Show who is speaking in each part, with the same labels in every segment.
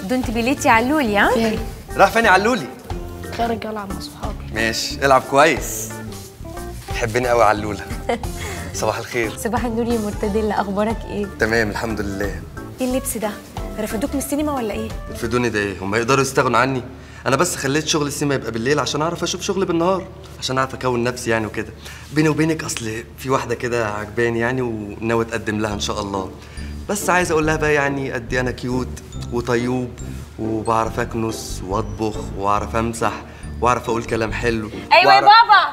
Speaker 1: دونت بليتي علولي ها
Speaker 2: فين
Speaker 3: راح فين يا علولي
Speaker 2: خارج العب مع صحابي
Speaker 3: ماشي العب كويس تحبني قوي علوله صباح الخير
Speaker 1: صباح النور يا مرتديلا اخبارك ايه
Speaker 3: تمام الحمد لله
Speaker 1: ايه اللبس ده رفدوك من السينما ولا ايه
Speaker 3: الفدوني ده ايه هم يقدروا يستغنوا عني انا بس خليت شغل السينما يبقى بالليل عشان اعرف اشوف شغل بالنهار عشان اعرف اكون نفسي يعني وكده بيني وبينك اصل في واحده كده عجباني يعني وناوي اتقدم لها ان شاء الله بس عايز اقول لها بقى يعني قد إيه انا كيوت وطيوب وبعرف اكنس واطبخ واعرف امسح واعرف اقول كلام حلو
Speaker 1: ايوه يا
Speaker 3: وأعرف-
Speaker 1: بابا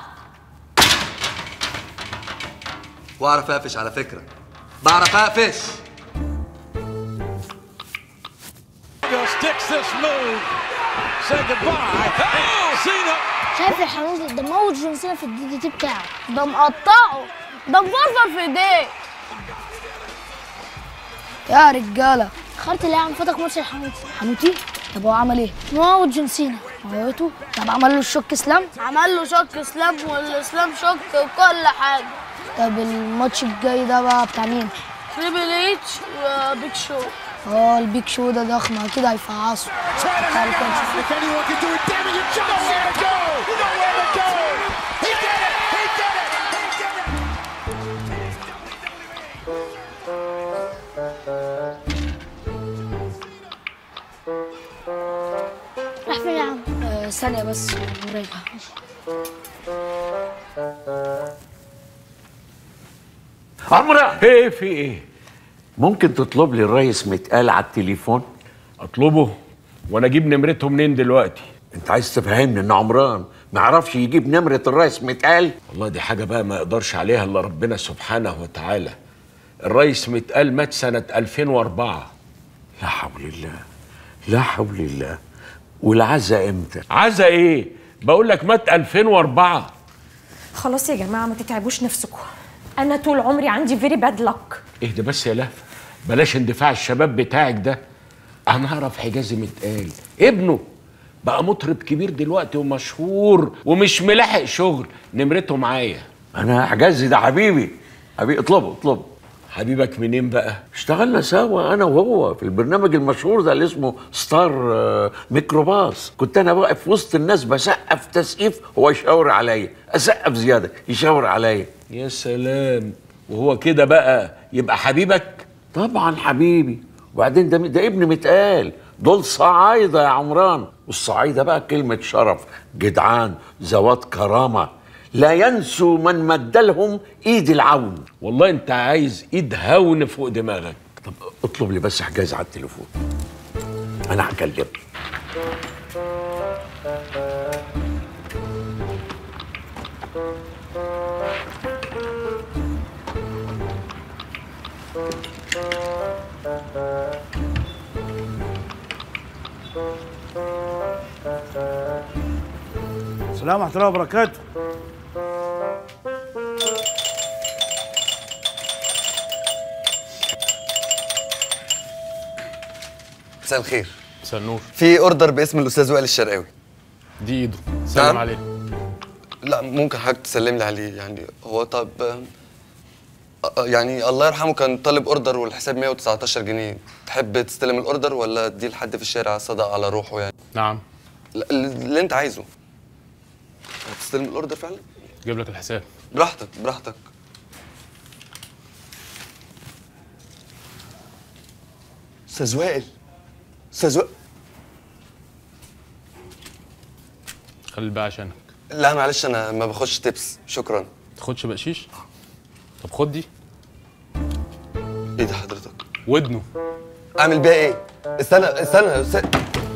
Speaker 3: واعرف اقفش على فكره بعرف اقفش
Speaker 4: sticks this move. Say goodbye. Hey, Cena.
Speaker 2: شايف الحانوت ده موت جون سينا في الدي دي تي بتاعه ده مقطعه ده مفرفر في ايديه يا رجاله خدت اللي عم فتك ماتش الحانوتي حانوتي طب هو عمل ايه؟ موت جون سينا موته طب عمل له الشوك اسلام
Speaker 5: عمل له شك اسلام والاسلام شك وكل حاجه
Speaker 2: طب الماتش الجاي ده بقى بتاع مين؟
Speaker 5: تريبل اتش وبيج شو
Speaker 2: اه البيك شو ده ضخم اكيد هيفعصه تعالوا كده نشوف.
Speaker 4: If anyone can do it, damage it. John Cena go. Nowhere to go. He did it. He did it. He did it.
Speaker 2: راح فين يا عم؟ آه ثانية بس وراجع
Speaker 6: عمرو ايه في ايه ممكن تطلب لي الريس متقال على التليفون
Speaker 7: اطلبه وانا اجيب نمرته منين دلوقتي
Speaker 6: انت عايز تفهمني ان عمران ما يعرفش يجيب نمره الريس متقال
Speaker 7: والله دي حاجه بقى ما يقدرش عليها الا ربنا سبحانه وتعالى الرئيس متقال مات سنه 2004
Speaker 6: لا حول الله لا حول الله والعزا امتى
Speaker 7: عزا ايه بقول لك مات 2004
Speaker 1: خلاص يا جماعه ما تتعبوش نفسكم انا طول عمري عندي فيري باد لك
Speaker 7: اهدى بس يا لهفه بلاش اندفاع الشباب بتاعك ده انا اعرف حجازي متقال ابنه بقى مطرب كبير دلوقتي ومشهور ومش ملاحق شغل نمرته معايا
Speaker 6: انا حجازي ده حبيبي حبيبي اطلبه اطلبه
Speaker 7: حبيبك منين بقى
Speaker 6: اشتغلنا سوا انا وهو في البرنامج المشهور ده اللي اسمه ستار آه، ميكروباص كنت انا واقف في وسط الناس بسقف تسقيف هو يشاور عليا اسقف زياده يشاور عليا
Speaker 7: يا سلام وهو كده بقى يبقى حبيبك
Speaker 6: طبعا حبيبي وبعدين ده ده ابن متقال دول صعايده يا عمران والصعايده بقى كلمه شرف جدعان ذوات كرامه لا ينسوا من مد لهم ايد العون
Speaker 7: والله انت عايز ايد هون فوق دماغك
Speaker 6: طب اطلب لي بس حجاز على التليفون انا هكلمه
Speaker 8: السلام ورحمة الله وبركاته
Speaker 3: مساء الخير
Speaker 9: مساء النور
Speaker 3: في اوردر باسم الاستاذ وائل الشرقاوي
Speaker 9: دي ايده سلم
Speaker 3: نعم.
Speaker 9: عليه
Speaker 3: لا ممكن حضرتك تسلم لي عليه يعني هو طب آه، يعني الله يرحمه كان طالب اوردر والحساب 119 جنيه تحب تستلم الاوردر ولا تديه لحد في الشارع صدق على روحه يعني
Speaker 9: نعم
Speaker 3: لا، اللي انت عايزه تستلم الاوردر فعلا
Speaker 9: جيب لك الحساب
Speaker 3: براحتك براحتك استاذ وائل استاذ وائل
Speaker 9: خلي الباقي عشانك
Speaker 3: لا معلش انا ما باخدش تبس شكرا
Speaker 9: تاخدش بقشيش طب خد دي
Speaker 3: ايه ده حضرتك
Speaker 9: ودنه
Speaker 3: اعمل بيها ايه استنى استنى استنى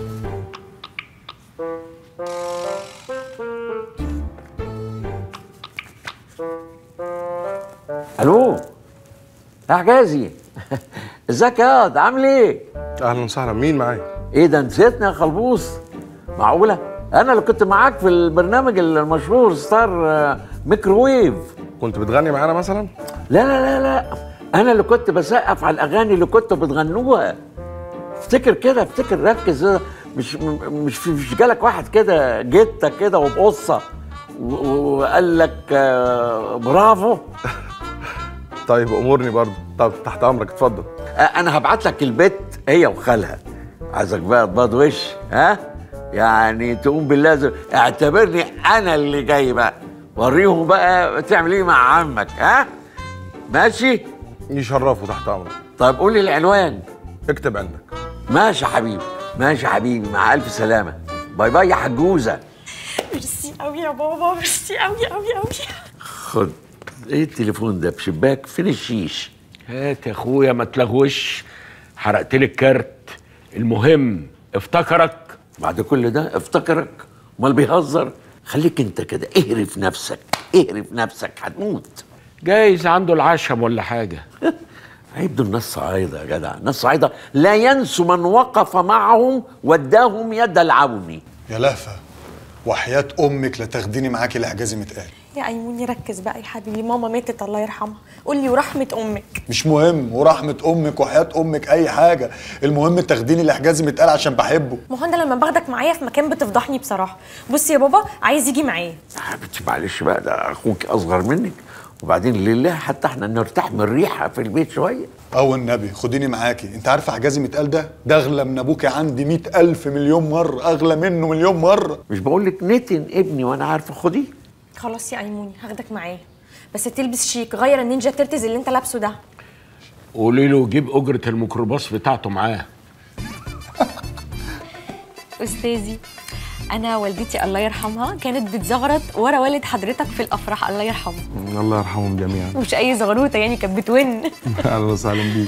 Speaker 6: الو يا حجازي ازيك يا واد عامل ايه
Speaker 8: اهلا وسهلا مين معايا
Speaker 6: ايه ده نسيتني يا خلبوص معقوله انا اللي كنت معاك في البرنامج المشهور ستار آه، ميكروويف
Speaker 8: كنت بتغني معانا مثلا
Speaker 6: لا لا لا لا انا اللي كنت بسقف على الاغاني اللي كنتوا بتغنوها افتكر كده افتكر ركز مش مش في مش جالك واحد كده جتك كده وبقصه و- و- وقال لك آه، برافو
Speaker 8: طيب امورني برضه طب تحت امرك اتفضل
Speaker 6: آه، انا هبعت لك البيت هي وخالها عايزك بقى تباض وش ها يعني تقوم باللازم اعتبرني انا اللي جاي بقى وريهم بقى تعمل ايه مع عمك ها ماشي
Speaker 8: يشرفوا تحت امرك
Speaker 6: طيب قول لي العنوان
Speaker 8: اكتب عندك
Speaker 6: ماشي يا حبيبي ماشي يا حبيبي مع الف سلامه باي باي يا حجوزه
Speaker 1: ميرسي قوي يا بابا ميرسي قوي قوي قوي
Speaker 6: خد ايه التليفون ده بشباك فين الشيش
Speaker 7: هات يا اخويا ما تلغوش حرقت لي الكارت المهم افتكرك
Speaker 6: بعد كل ده افتكرك امال بيهزر خليك انت كده اهرف نفسك اهرف نفسك هتموت
Speaker 7: جايز عنده العشم ولا حاجه
Speaker 6: عيب دول ناس صعايده يا جدع ناس صعايده لا ينسوا من وقف معهم وداهم يد العون
Speaker 10: يا لهفة وحياة أمك لا تاخديني معاكي لحجازي متقال
Speaker 1: يا ايموني ركز بقى يا حبيبي ماما ماتت الله يرحمها قول لي ورحمه امك
Speaker 10: مش مهم ورحمة أمك وحياة أمك أي حاجة المهم تاخديني لحجازي متقال عشان بحبه
Speaker 1: ما هو انا لما باخدك معايا في مكان بتفضحني بصراحه بص يا بابا عايز يجي معايا
Speaker 6: يا حبيبتي معلش بقى ده اخوك اصغر منك وبعدين لله حتى احنا نرتاح من الريحه في البيت شويه
Speaker 10: أو النبي خديني معاكي أنت عارفة حجازي متقال ده ده أغلى من أبوكي عندي مئة ألف مليون مرة أغلى منه مليون مرة
Speaker 6: مش بقول لك نتن ابني وانا عارفه خديه
Speaker 1: خلاص يا ايموني هاخدك معايا بس تلبس شيك غير النينجا ترتز اللي انت لابسه ده
Speaker 7: قولي له جيب اجره الميكروباص بتاعته معاه
Speaker 1: استاذي انا والدتي الله يرحمها كانت بتزغرط ورا والد حضرتك في الافراح الله يرحمه
Speaker 8: الله يرحمهم جميعا
Speaker 1: مش اي زغروطه يعني كانت بتون
Speaker 8: اهلا وسهلا بيك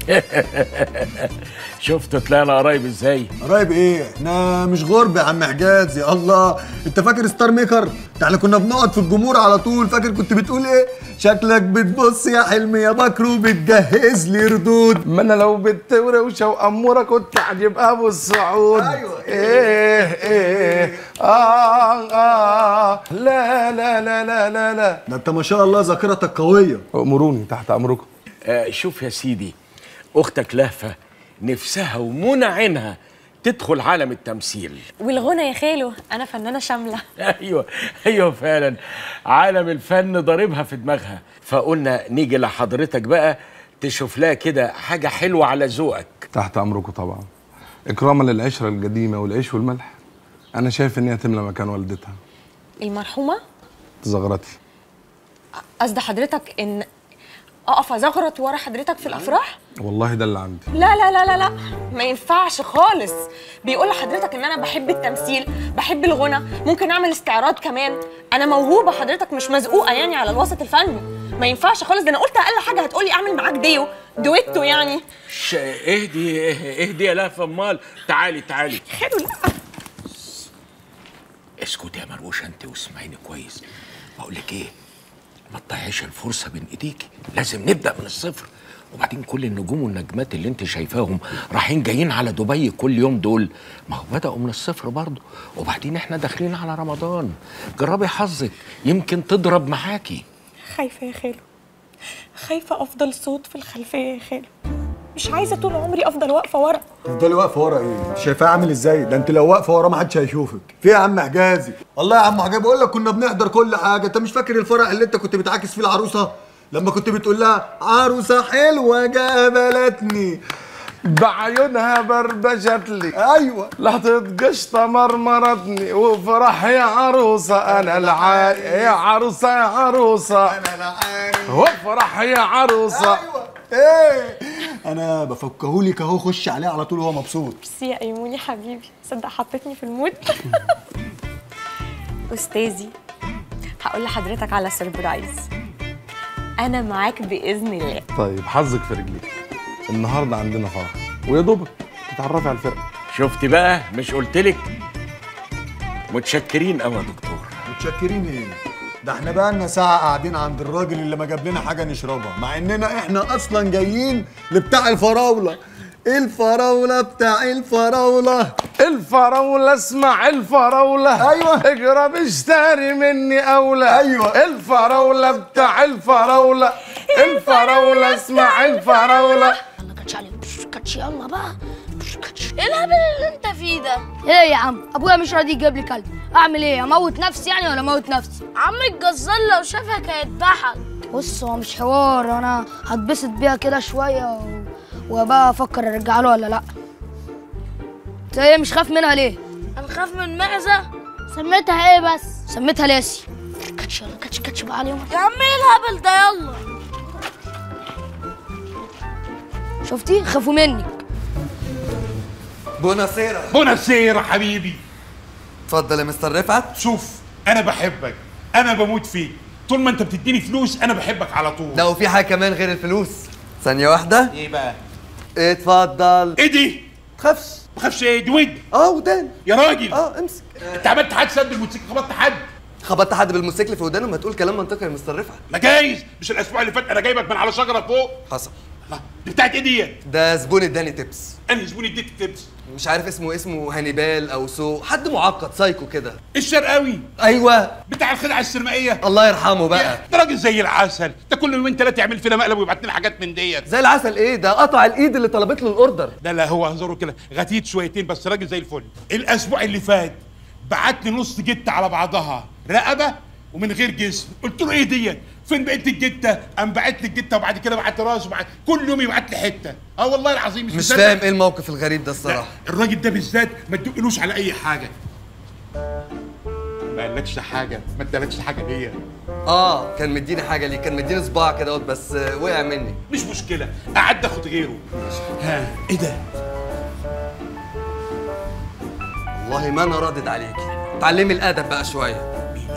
Speaker 7: شفت طلعنا قرايب ازاي
Speaker 10: قرايب ايه؟ احنا مش غرب يا عم حجاز يا الله انت فاكر ستار ميكر؟ ده احنا كنا بنقعد في الجمهور على طول فاكر كنت بتقول ايه؟ شكلك بتبص يا حلمي يا بكر وبتجهز لي ردود
Speaker 8: ما انا لو بنت وروشه واموره كنت هجيبها ابو السعود
Speaker 10: أيوة.
Speaker 8: ايه ايه اه اه لا لا لا لا لا لا
Speaker 10: ده انت ما شاء الله ذاكرتك قويه
Speaker 8: امروني تحت امركم
Speaker 7: آه شوف يا سيدي اختك لهفه نفسها ومنى عينها تدخل عالم التمثيل
Speaker 1: والغنى يا خالو انا فنانه شامله
Speaker 7: ايوه ايوه فعلا عالم الفن ضاربها في دماغها فقلنا نيجي لحضرتك بقى تشوف لها كده حاجه حلوه على ذوقك
Speaker 8: تحت امركم طبعا اكراما للعشره القديمه والعيش والملح انا شايف ان هي تملى مكان والدتها
Speaker 1: المرحومه
Speaker 8: زغرتي
Speaker 1: قصد حضرتك ان اقف ازغرط ورا حضرتك في الافراح
Speaker 8: والله ده اللي عندي
Speaker 1: لا لا لا لا لا ما ينفعش خالص بيقول لحضرتك ان انا بحب التمثيل بحب الغنى ممكن اعمل استعراض كمان انا موهوبه حضرتك مش مزقوقه يعني على الوسط الفني ما ينفعش خالص ده انا قلت اقل حاجه هتقولي اعمل معاك ديو دويتو يعني
Speaker 7: ش- اهدي اهدي يا لهفه امال تعالي تعالي
Speaker 1: خير لا
Speaker 7: اسكت يا مروشه انت واسمعيني كويس بقول لك ايه ما تضيعيش الفرصه بين ايديكي لازم نبدا من الصفر وبعدين كل النجوم والنجمات اللي انت شايفاهم رايحين جايين على دبي كل يوم دول ما هو بداوا من الصفر برضه وبعدين احنا داخلين على رمضان جربي حظك يمكن تضرب معاكي
Speaker 1: خايفه يا خالو خايفه افضل صوت في الخلفيه يا خالو مش عايزه طول عمري افضل واقفه ورا
Speaker 10: تفضلي واقفه ورا ايه؟ انت شايفاه عامل ازاي؟ ده انت لو واقفه ورا ما حدش هيشوفك. في إيه يا عم حجازي؟ والله يا عم حجازي بقول لك كنا بنحضر كل حاجه، انت مش فاكر الفرح اللي انت كنت بتعاكس فيه العروسه؟ لما كنت بتقول لها عروسه حلوه جابلتني.
Speaker 8: بعيونها بربشت لي
Speaker 10: ايوه
Speaker 8: لحظة قشطة مرمرتني وفرح يا عروسة أنا العاي يا عروسة يا عروسة
Speaker 10: انا العين
Speaker 8: وفرح يا عروسة
Speaker 10: ايوه ايه انا بفكهولك اهو خش عليه على طول وهو مبسوط
Speaker 1: ميرسي يا ايموني حبيبي صدق حطيتني في المود استاذي هقول لحضرتك على سربرايز انا معاك باذن الله
Speaker 8: طيب حظك في رجليك النهاردة عندنا فرح ويا دوبك تتعرفي على الفرقة
Speaker 7: شفتي بقى مش قلتلك متشكرين قوي يا دكتور
Speaker 10: متشكرين ايه ده احنا بقى لنا ساعة قاعدين عند الراجل اللي ما جاب لنا حاجة نشربها مع اننا احنا اصلا جايين لبتاع الفراولة الفراولة بتاع الفراولة
Speaker 8: الفراولة اسمع الفراولة
Speaker 10: أيوة.
Speaker 8: اجرب اشتري مني أولى
Speaker 10: أيوة.
Speaker 8: الفراولة بتاع الفراولة الفراولة اسمع الفراولة
Speaker 2: يلا كاتش عليهم بش كاتش يلا بقى بش كاتش
Speaker 5: ايه الهبل اللي انت فيه ده
Speaker 2: ايه يا عم ابويا مش راضي يجيب لي كلب اعمل ايه اموت نفسي يعني ولا اموت نفسي
Speaker 5: عم الجزار لو شافك هيذبحك
Speaker 2: بص هو مش حوار انا هتبسط بيها كده شويه و... وبقى افكر ارجع له ولا لا انت ايه مش خاف منها ليه
Speaker 5: هنخاف من معزة
Speaker 2: سميتها ايه بس سميتها لاسي كاتش يلا كاتش كاتش بقى عليهم
Speaker 5: يا عم ايه الهبل ده يلا
Speaker 2: شفتي خافوا منك
Speaker 3: بوناسيرا
Speaker 11: بوناسيرا حبيبي
Speaker 3: اتفضل يا مستر رفعت
Speaker 11: شوف انا بحبك انا بموت فيك طول ما انت بتديني فلوس انا بحبك على طول
Speaker 3: لو في حاجه كمان غير الفلوس ثانيه واحده
Speaker 11: ايه بقى
Speaker 3: اتفضل
Speaker 11: ايه دي
Speaker 3: تخافش
Speaker 11: ما تخافش ايه دي ود
Speaker 3: اه ودان
Speaker 11: يا راجل
Speaker 3: اه امسك
Speaker 11: انت عملت حادثه بالموتوسيكل خبطت حد
Speaker 3: خبطت حد بالموتوسيكل في ودانه ما تقول كلام منطقي يا مستر رفعت
Speaker 11: ما جايز مش الاسبوع اللي فات انا جايبك من على شجره فوق
Speaker 3: حصل
Speaker 11: الله دي بتاعت ايه ديت
Speaker 3: ده زبون اداني تبس
Speaker 11: انا زبون اديك تبس
Speaker 3: مش عارف اسمه اسمه هانيبال او سو حد معقد سايكو كده
Speaker 11: الشرقاوي
Speaker 3: ايوه
Speaker 11: بتاع الخدعه السينمائيه
Speaker 3: الله يرحمه بقى
Speaker 11: ده راجل زي العسل ده كل يومين ثلاثه يعمل فينا مقلب ويبعت لنا حاجات من ديت
Speaker 3: زي العسل ايه ده قطع الايد اللي طلبت له الاوردر
Speaker 11: لا لا هو هزاره كده غتيت شويتين بس راجل زي الفل الاسبوع اللي فات بعت لي نص جته على بعضها رقبه ومن غير جسم قلت له ايه ديت فين بقيت الجته قام بعت لي الجته وبعد كده بعت راس وبعت كل يوم يبعت لي حته اه والله العظيم
Speaker 3: مش
Speaker 11: مصدق.
Speaker 3: فاهم ايه الموقف الغريب ده
Speaker 11: لا
Speaker 3: الصراحه
Speaker 11: الراجل ده بالذات ما تدقلوش على اي حاجه ما قالكش حاجه ما ادالكش حاجه ليا
Speaker 3: اه كان مديني حاجه ليه كان مديني صباع كده اهوت، بس آه، وقع مني
Speaker 11: مش مشكله قعدت اخد غيره ها ايه ده
Speaker 3: والله ما انا رادد عليكي اتعلمي الادب بقى شويه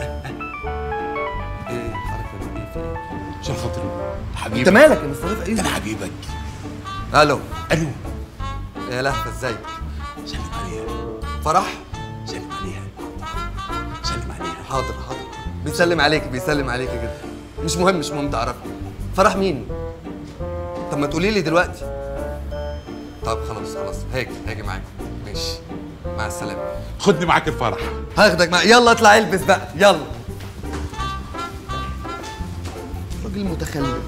Speaker 3: ايه حركه دي ايه في ايه
Speaker 11: عشان خاطري حبيبي
Speaker 3: انت مالك يا مستر رفعت؟ ايه
Speaker 11: انا حبيبك
Speaker 3: الو
Speaker 11: الو
Speaker 3: يا لهفه ازيك
Speaker 11: سلم عليها
Speaker 3: فرح
Speaker 11: سلم عليها سلم عليها
Speaker 3: حاضر حاضر بيسلم عليك بيسلم عليك كده مش مهم مش مهم تعرفي فرح مين طب ما تقولي لي دلوقتي طب خلاص خلاص هاجي هاجي معاك ماشي مع السلامه
Speaker 11: خدني معاك الفرح
Speaker 3: هاخدك معايا يلا اطلع البس بقى يلا راجل متخلف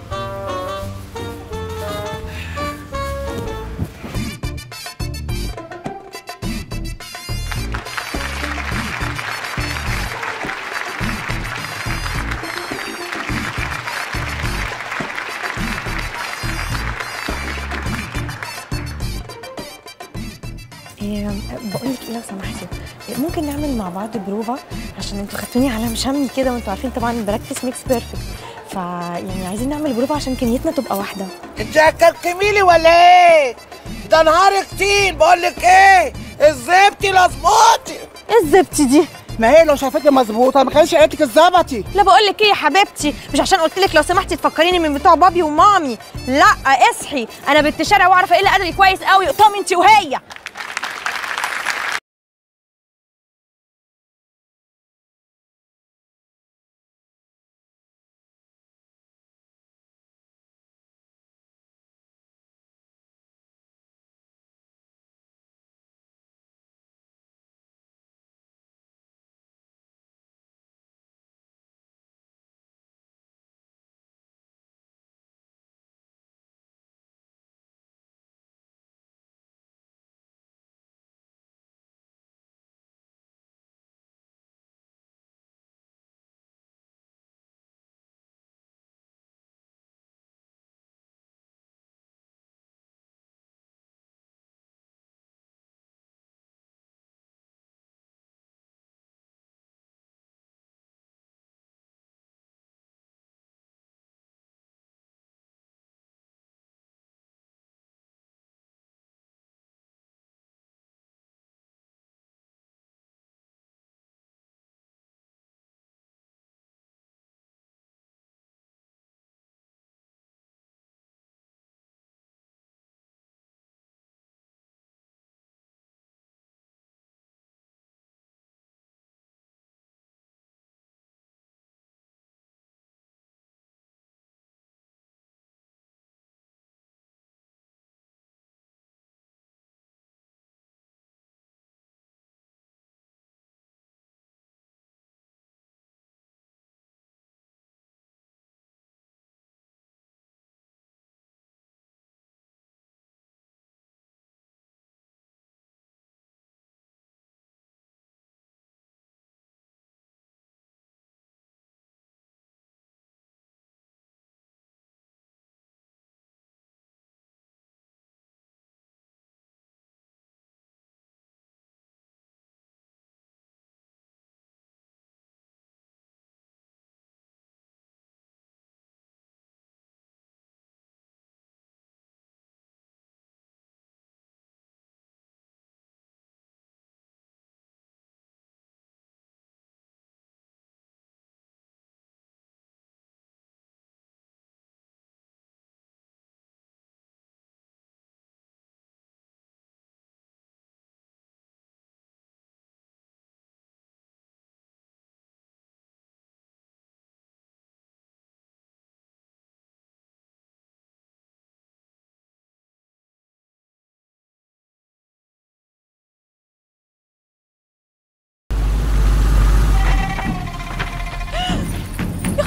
Speaker 1: إيه بقول لك ايه لو سمحتي إيه، ممكن نعمل مع بعض بروفا عشان انتوا خدتوني على مشمي كده وانتوا عارفين طبعا براكتس ميكس بيرفكت فيعني عايزين نعمل بروفا عشان كميتنا تبقى واحده
Speaker 12: انت هتكلكمي لي ولا ايه؟ ده نهارك تين بقول لك ايه؟ الزبتي لظبطي
Speaker 1: ايه الزبتي دي
Speaker 12: ما هي لو شافتني مظبوطه ما كانش قالت لك الزبطي
Speaker 1: لا بقول لك ايه يا حبيبتي مش عشان قلت لك لو سمحتي تفكريني من بتوع بابي ومامي لا اصحي انا بنت شارع واعرف ايه اللي قدري كويس قوي قطامي انت وهي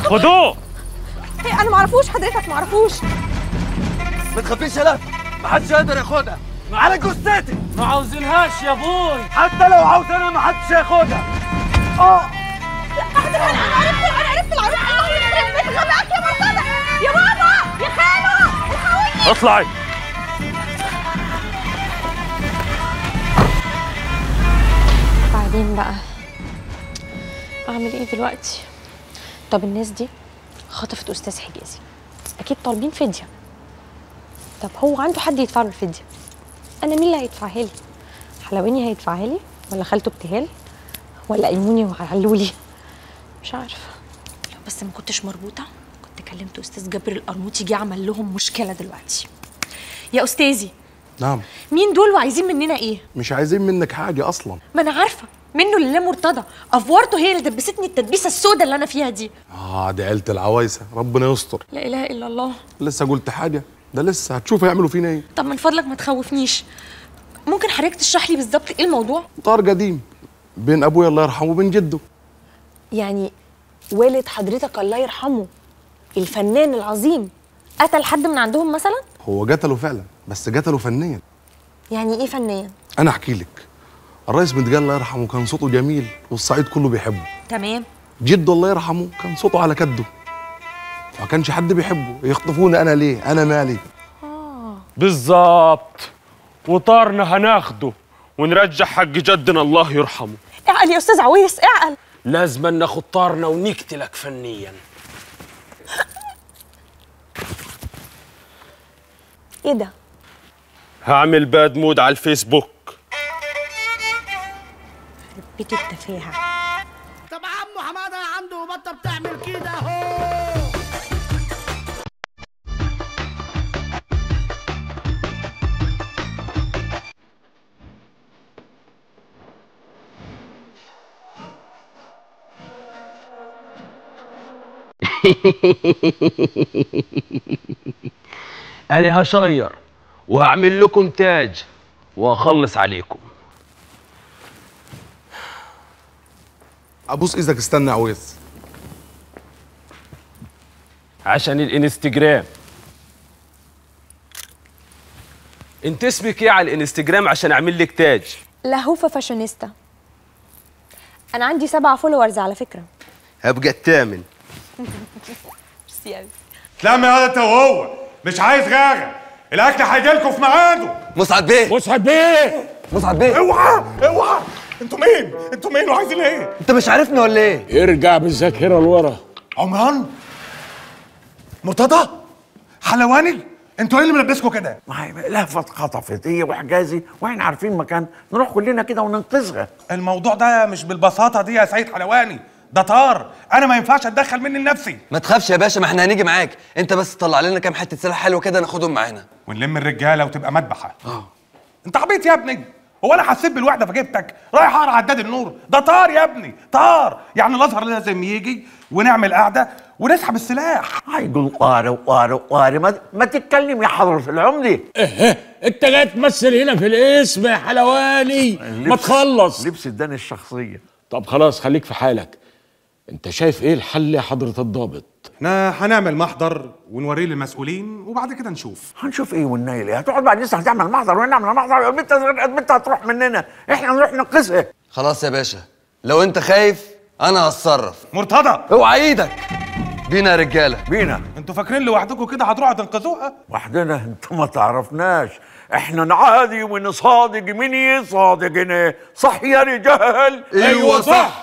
Speaker 13: خدوه
Speaker 1: إيه انا معرفوش حضرتك معرفوش
Speaker 3: ما تخافيش يا لا محدش يقدر ياخدها على جثتي
Speaker 13: ما عاوزينهاش يا بوي
Speaker 3: حتى لو عاوزينها محدش ياخدها اه
Speaker 1: انا عرفت انا عرفت العروسه غباك يا مرتضى يا بابا يا خالو الحقوني
Speaker 13: اطلعي
Speaker 1: بعدين بقى اعمل ايه دلوقتي طب الناس دي خطفت استاذ حجازي اكيد طالبين فديه طب هو عنده حد يدفع له الفديه انا مين اللي هيدفعها لي حلواني هيدفعها لي ولا خالته ابتهال ولا ايموني وعلولي مش عارفه لو بس ما كنتش مربوطه كنت كلمت استاذ جابر القرموطي جه عمل لهم مشكله دلوقتي يا استاذي
Speaker 8: نعم
Speaker 1: مين دول وعايزين مننا ايه
Speaker 8: مش عايزين منك حاجه اصلا
Speaker 1: ما انا عارفه منه لله مرتضى افورته هي اللي دبستني التدبيسه السوداء اللي انا فيها دي
Speaker 8: اه دي عيله العوايسه ربنا يستر
Speaker 1: لا اله الا الله
Speaker 8: لسه قلت حاجه ده لسه هتشوف هيعملوا فينا ايه
Speaker 1: طب من فضلك ما تخوفنيش ممكن حضرتك تشرح لي بالظبط ايه الموضوع
Speaker 8: طار قديم بين ابويا الله يرحمه وبين جده
Speaker 1: يعني والد حضرتك الله يرحمه الفنان العظيم قتل حد من عندهم مثلا
Speaker 8: هو قتله فعلا بس قتله فنيا
Speaker 1: يعني ايه فنان
Speaker 8: انا احكي لك الرئيس متقال الله يرحمه كان صوته جميل والصعيد كله بيحبه
Speaker 1: تمام
Speaker 8: جده الله يرحمه كان صوته على كده ما كانش حد بيحبه يخطفوني انا ليه انا مالي
Speaker 13: بالظبط وطارنا هناخده ونرجع حق جدنا الله يرحمه
Speaker 1: اعقل يا استاذ عويس اعقل
Speaker 7: لازم ناخد طارنا ونقتلك فنيا
Speaker 1: ايه ده
Speaker 13: هعمل باد مود على الفيسبوك
Speaker 1: بيت التفاهه
Speaker 12: طب عمو حماده عنده بطه بتعمل كده اهو
Speaker 13: انا هشير وهعمل لكم تاج واخلص عليكم
Speaker 8: ابوس ايدك استنى يا عويس
Speaker 13: عشان الانستجرام انت اسمك ايه على الانستجرام عشان اعمل لك تاج
Speaker 1: لهوفه فاشونيستا انا عندي سبعة فولورز على فكره
Speaker 3: هبقى الثامن
Speaker 1: ميرسي قوي
Speaker 11: تلم يا انت وهو مش عايز غاغه الاكل هيجيلكوا في ميعاده
Speaker 3: مسعد بيه
Speaker 7: مسعد بيه
Speaker 3: مسعد بيه
Speaker 11: اوعى اوعى انتوا مين انتوا مين وعايزين ايه
Speaker 3: انت مش عارفني ولا ايه
Speaker 7: ارجع بالذاكره لورا
Speaker 11: عمران مرتضى حلواني انتوا ايه اللي ملبسكوا كده
Speaker 6: ما هي لهفة اتخطفت هي وحجازي واحنا عارفين مكان نروح كلنا كده وننقذها
Speaker 11: الموضوع ده مش بالبساطه دي يا سيد حلواني ده طار انا ما ينفعش اتدخل مني لنفسي
Speaker 3: ما تخافش يا باشا ما احنا هنيجي معاك انت بس طلع لنا كام حته سلاح حلوه كده ناخدهم معانا
Speaker 11: ونلم الرجاله وتبقى مذبحه اه انت عبيط يا ابني هو انا حسيت بالوحده فجبتك رايح اقرا عداد النور ده طار يا ابني طار يعني الازهر لازم يجي ونعمل قعده ونسحب السلاح
Speaker 6: هيقول قاري وقاري وقاري ما, ما تتكلم يا حضرة العمدة
Speaker 7: انت جاي تمثل هنا في الاسم يا حلواني ما تخلص
Speaker 6: لبس الدان الشخصية
Speaker 7: طب خلاص خليك في حالك انت شايف ايه الحل يا حضرة الضابط
Speaker 11: احنا هنعمل محضر ونوريه للمسؤولين وبعد كده نشوف
Speaker 6: هنشوف ايه والنيل ايه هتقعد بعد لسه هتعمل محضر ونعمل محضر البنت البنت هتروح مننا احنا نروح ننقذها
Speaker 3: خلاص يا باشا لو انت خايف انا هتصرف
Speaker 11: مرتضى
Speaker 3: اوعى ايدك بينا يا رجاله
Speaker 6: بينا
Speaker 11: انتوا فاكرين لوحدكم كده هتروحوا تنقذوها
Speaker 6: وحدنا انت ما تعرفناش احنا نعادي ونصادق مين يصادقنا صح يا رجال
Speaker 3: ايوه صح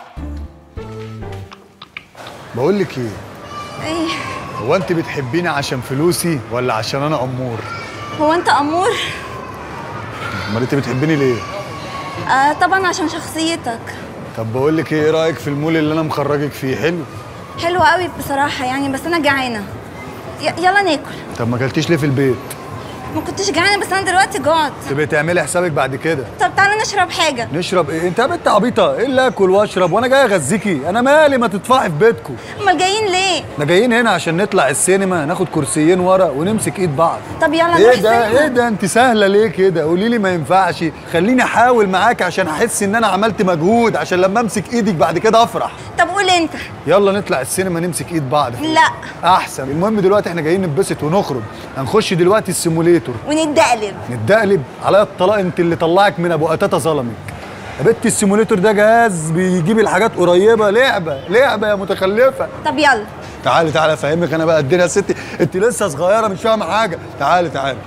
Speaker 10: بقول لك ايه
Speaker 5: ايه
Speaker 10: هو انت بتحبيني عشان فلوسي ولا عشان انا امور
Speaker 5: هو انت امور
Speaker 10: امال انت بتحبيني ليه
Speaker 5: آه طبعا عشان شخصيتك
Speaker 10: طب بقول لك ايه ايه رايك في المول اللي انا مخرجك فيه حلو
Speaker 5: حلوة قوي بصراحة يعني بس انا جعانة ي- يلا ناكل
Speaker 10: طب ما اكلتيش ليه في البيت
Speaker 14: ما كنتش جعانه بس انا دلوقتي جعت
Speaker 10: تبقي تعملي حسابك بعد كده
Speaker 14: طب تعالى نشرب حاجه
Speaker 10: نشرب ايه انت يا بنت عبيطه ايه اللي اكل واشرب وانا جاي اغذيكي انا مالي ما تدفعي في بيتكم
Speaker 14: امال جايين ليه
Speaker 10: احنا جايين هنا عشان نطلع السينما ناخد كرسيين ورا ونمسك ايد بعض
Speaker 14: طب يلا نروح
Speaker 10: ايه ده
Speaker 14: السينما.
Speaker 10: ايه ده انت سهله ليه كده قولي لي ما ينفعش خليني احاول معاك عشان احس ان انا عملت مجهود عشان لما امسك ايدك بعد كده افرح
Speaker 14: طب قول انت
Speaker 10: يلا نطلع السينما نمسك ايد بعض
Speaker 14: لا
Speaker 10: احسن المهم دلوقتي احنا جايين نتبسط ونخرج هنخش دلوقتي السيموليتور
Speaker 14: ونتدقلب
Speaker 10: نتدقلب عليا الطلاق انت اللي طلعك من ابو قتاته ظلمك يا بنت السيموليتور ده جهاز بيجيب الحاجات قريبه لعبه لعبه يا متخلفه
Speaker 14: طب يلا
Speaker 10: تعالي تعالي افهمك انا بقى الدنيا يا ستي انت لسه صغيره مش فاهمه حاجه تعالي تعالي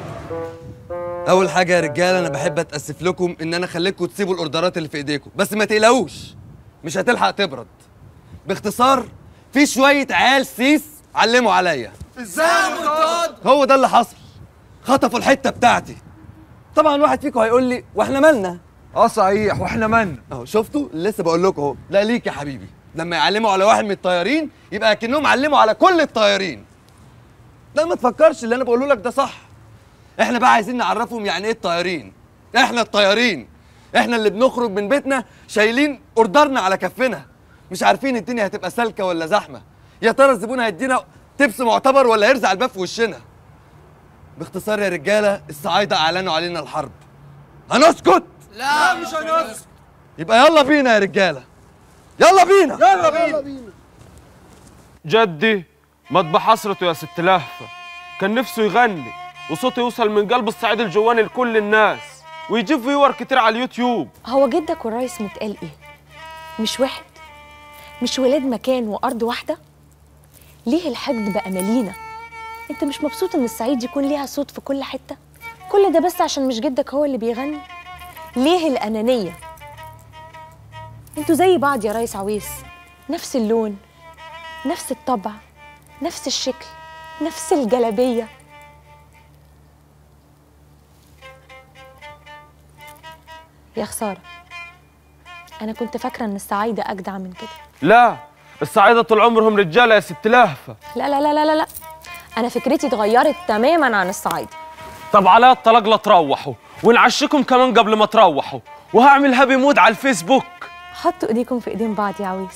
Speaker 3: اول حاجه يا رجاله انا بحب اتاسف لكم ان انا خليتكم تسيبوا الاوردرات اللي في ايديكم بس ما تقلقوش مش هتلحق تبرد باختصار في شويه عيال سيس علموا عليا
Speaker 4: ازاي يا مرتضى
Speaker 3: هو ده اللي حصل خطفوا الحته بتاعتي طبعا واحد فيكم هيقول لي واحنا مالنا اه صحيح واحنا مالنا اهو شفتوا لسه بقول لكم اهو لا ليك يا حبيبي لما يعلموا على واحد من الطيارين يبقى كأنهم علموا على كل الطيارين لا ما تفكرش اللي انا بقوله لك ده صح احنا بقى عايزين نعرفهم يعني ايه الطيارين احنا الطيارين احنا اللي بنخرج من بيتنا شايلين اوردرنا على كفنا مش عارفين الدنيا هتبقى سالكه ولا زحمه يا ترى الزبون هيدينا تبس معتبر ولا هيرزع الباب في وشنا باختصار يا رجاله الصعايده اعلنوا علينا الحرب هنسكت
Speaker 4: لا مش هنسكت
Speaker 3: يبقى يلا بينا يا رجاله يلا بينا
Speaker 4: يلا بينا
Speaker 13: جدي مطبع حسرته يا ست لهفة كان نفسه يغني وصوته يوصل من قلب الصعيد الجواني لكل الناس ويجيب فيور كتير على اليوتيوب
Speaker 1: هو جدك والريس متقال ايه مش واحد مش ولاد مكان وارض واحده ليه الحقد بقى مالينا انت مش مبسوط ان الصعيد يكون ليها صوت في كل حته كل ده بس عشان مش جدك هو اللي بيغني ليه الانانيه انتوا زي بعض يا ريس عويس نفس اللون نفس الطبع نفس الشكل نفس الجلبيه يا خساره انا كنت فاكره ان الصعايده اجدع من كده
Speaker 13: لا الصعايدة طول عمرهم رجالة يا ست لهفة
Speaker 1: لا لا لا لا لا لا انا فكرتي اتغيرت تماما عن الصعايده
Speaker 13: طب على الطلاق لا تروحوا ونعشكم كمان قبل ما تروحوا وهعمل هابي مود على الفيسبوك
Speaker 1: حطوا ايديكم في ايدين بعض يا عويس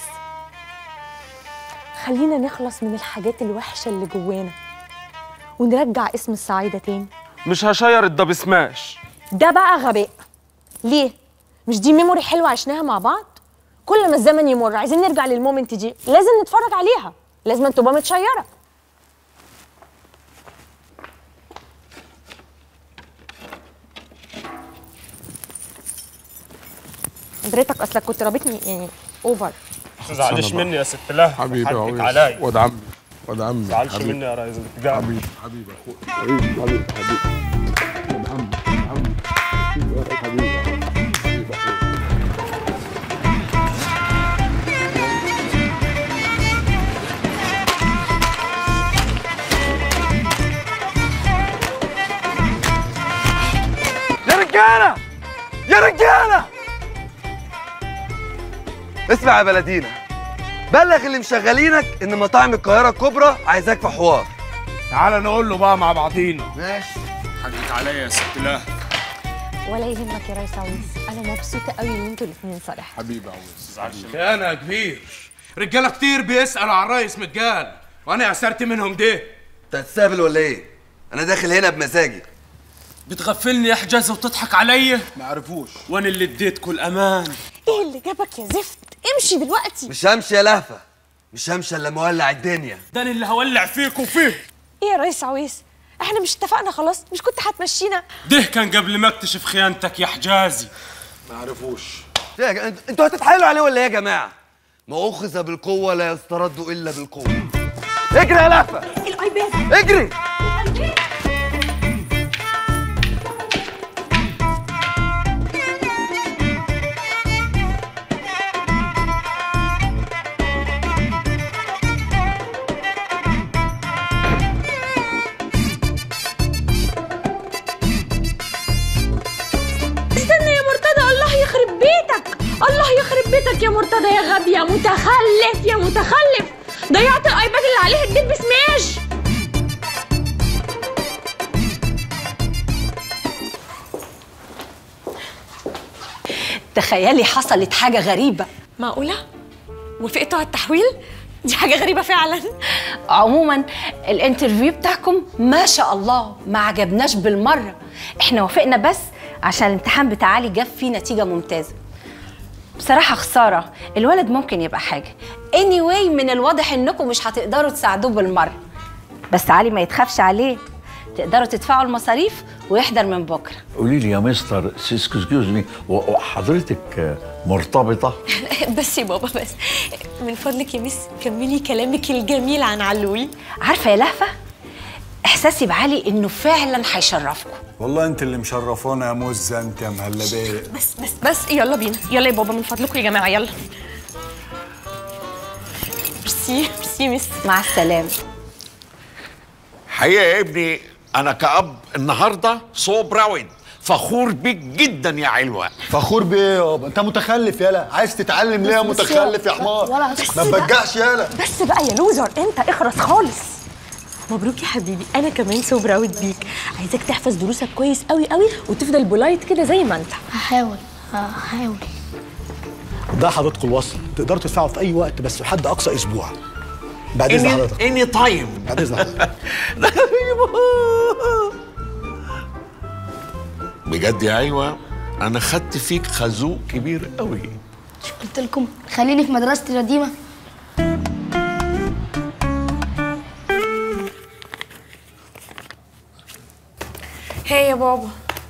Speaker 1: خلينا نخلص من الحاجات الوحشه اللي جوانا ونرجع اسم الصعايده تاني
Speaker 13: مش هشير الدب سماش
Speaker 1: ده بقى غباء ليه مش دي ميموري حلوه عشناها مع بعض كل ما الزمن يمر عايزين نرجع للمومنت دي لازم نتفرج عليها لازم تبقى متشيره حضرتك اصلك كنت رابطني يعني اوفر
Speaker 13: ما تزعليش مني يا ست لهفة
Speaker 8: حبيبي يا
Speaker 13: حقك
Speaker 8: عويس
Speaker 13: عليا
Speaker 8: واد عمي واد عمي
Speaker 13: ما تزعلش
Speaker 8: حبيبي.
Speaker 13: مني يا ريس بتجاوب
Speaker 8: حبيبي حبيبي اخويا حبيبي حبيبي حبيبي واد عمي واد عمي حبيبي حبيبي حبيبي اخويا
Speaker 3: يا رجاله يا رجاله اسمع يا بلدينا بلغ اللي مشغلينك ان مطاعم القاهره الكبرى عايزاك في حوار
Speaker 11: تعال نقول له بقى مع بعضينا
Speaker 3: ماشي
Speaker 13: حقك عليا يا ست لهفة
Speaker 1: ولا يهمك يا ريس عويس انا مبسوطه قوي ان انتوا الاثنين صالح
Speaker 8: حبيبي عويس
Speaker 11: انا يا كبير رجاله كتير بيسالوا عن الريس متقال وانا عسرت منهم ده
Speaker 3: انت هتستهبل ولا ايه انا داخل هنا بمزاجي
Speaker 13: بتغفلني يا حجاز وتضحك عليا
Speaker 8: ما عرفوش
Speaker 13: وانا اللي اديتكم الامان
Speaker 1: ايه اللي جابك يا زفت امشي دلوقتي
Speaker 3: مش همشي يا لهفه مش همشي الا مولع الدنيا
Speaker 13: ده انا اللي هولع فيك وفيه
Speaker 1: ايه يا ريس عويس احنا مش اتفقنا خلاص مش كنت هتمشينا
Speaker 13: ده كان قبل ما اكتشف خيانتك يا حجازي
Speaker 8: ما عرفوش
Speaker 3: يا جا- انت- انتوا هتتحايلوا عليه ولا ايه يا جماعه ما اخذ بالقوه لا يسترد الا بالقوه اجري يا لهفه
Speaker 1: الايباد
Speaker 3: اجري
Speaker 1: استنى يا مرتضى الله يخرب بيتك الله يخرب بيتك يا مرتضى يا غبي يا متخلف يا متخلف ضيعت الايباد اللي عليه الدب سماش
Speaker 15: تخيلي حصلت حاجه غريبه
Speaker 1: معقوله وافقتوا على التحويل دي حاجه غريبه فعلا
Speaker 15: عموما الانترفيو بتاعكم ما شاء الله ما عجبناش بالمره احنا وافقنا بس عشان الامتحان بتاع علي جاب فيه نتيجه ممتازه بصراحة خسارة الولد ممكن يبقى حاجة anyway من الواضح انكم مش هتقدروا تساعدوه بالمرة بس علي ما يتخافش عليه تقدروا تدفعوا المصاريف ويحضر من بكرة
Speaker 6: قولي لي يا مستر سيسكوز مي وحضرتك مرتبطة؟
Speaker 1: بس يا بابا بس من فضلك يا مس كملي كلامك الجميل عن علوي
Speaker 15: عارفة يا لهفة احساسي بعلي انه فعلا هيشرفكم
Speaker 10: والله انت اللي مشرفانا يا مزه انت يا مهلبيه
Speaker 1: بس بس بس يلا بينا يلا يا بابا من فضلكم يا جماعه يلا ميرسي ميرسي مس
Speaker 15: مع السلامة
Speaker 6: حقيقة يا ابني أنا كأب النهاردة سو براود فخور بيك جدا يا علوة
Speaker 10: فخور بيه يابا انت متخلف يالا عايز تتعلم ليه يا
Speaker 1: بس- بس
Speaker 10: متخلف يا
Speaker 1: يا-
Speaker 10: حمار
Speaker 1: ولا
Speaker 10: ما
Speaker 1: بس بقى.
Speaker 10: تبجعش يالا
Speaker 1: بس بقى يا لوزر انت اخرس خالص مبروك يا حبيبي انا كمان سو براود بيك عايزاك تحفظ دروسك كويس قوي قوي وتفضل بولايت كده زي ما انت
Speaker 2: هحاول هحاول
Speaker 16: ده حضرتك الوصل تقدروا تدفعوا في اي وقت بس لحد اقصى اسبوع بعد اذن
Speaker 6: اني
Speaker 16: حضرتك
Speaker 6: اني تايم
Speaker 16: بعد اذن حضرتك
Speaker 6: بجد يا علوة أنا خدت فيك خازوق كبير قوي
Speaker 2: قلت لكم خليني في مدرستي القديمه
Speaker 1: هي يا بابا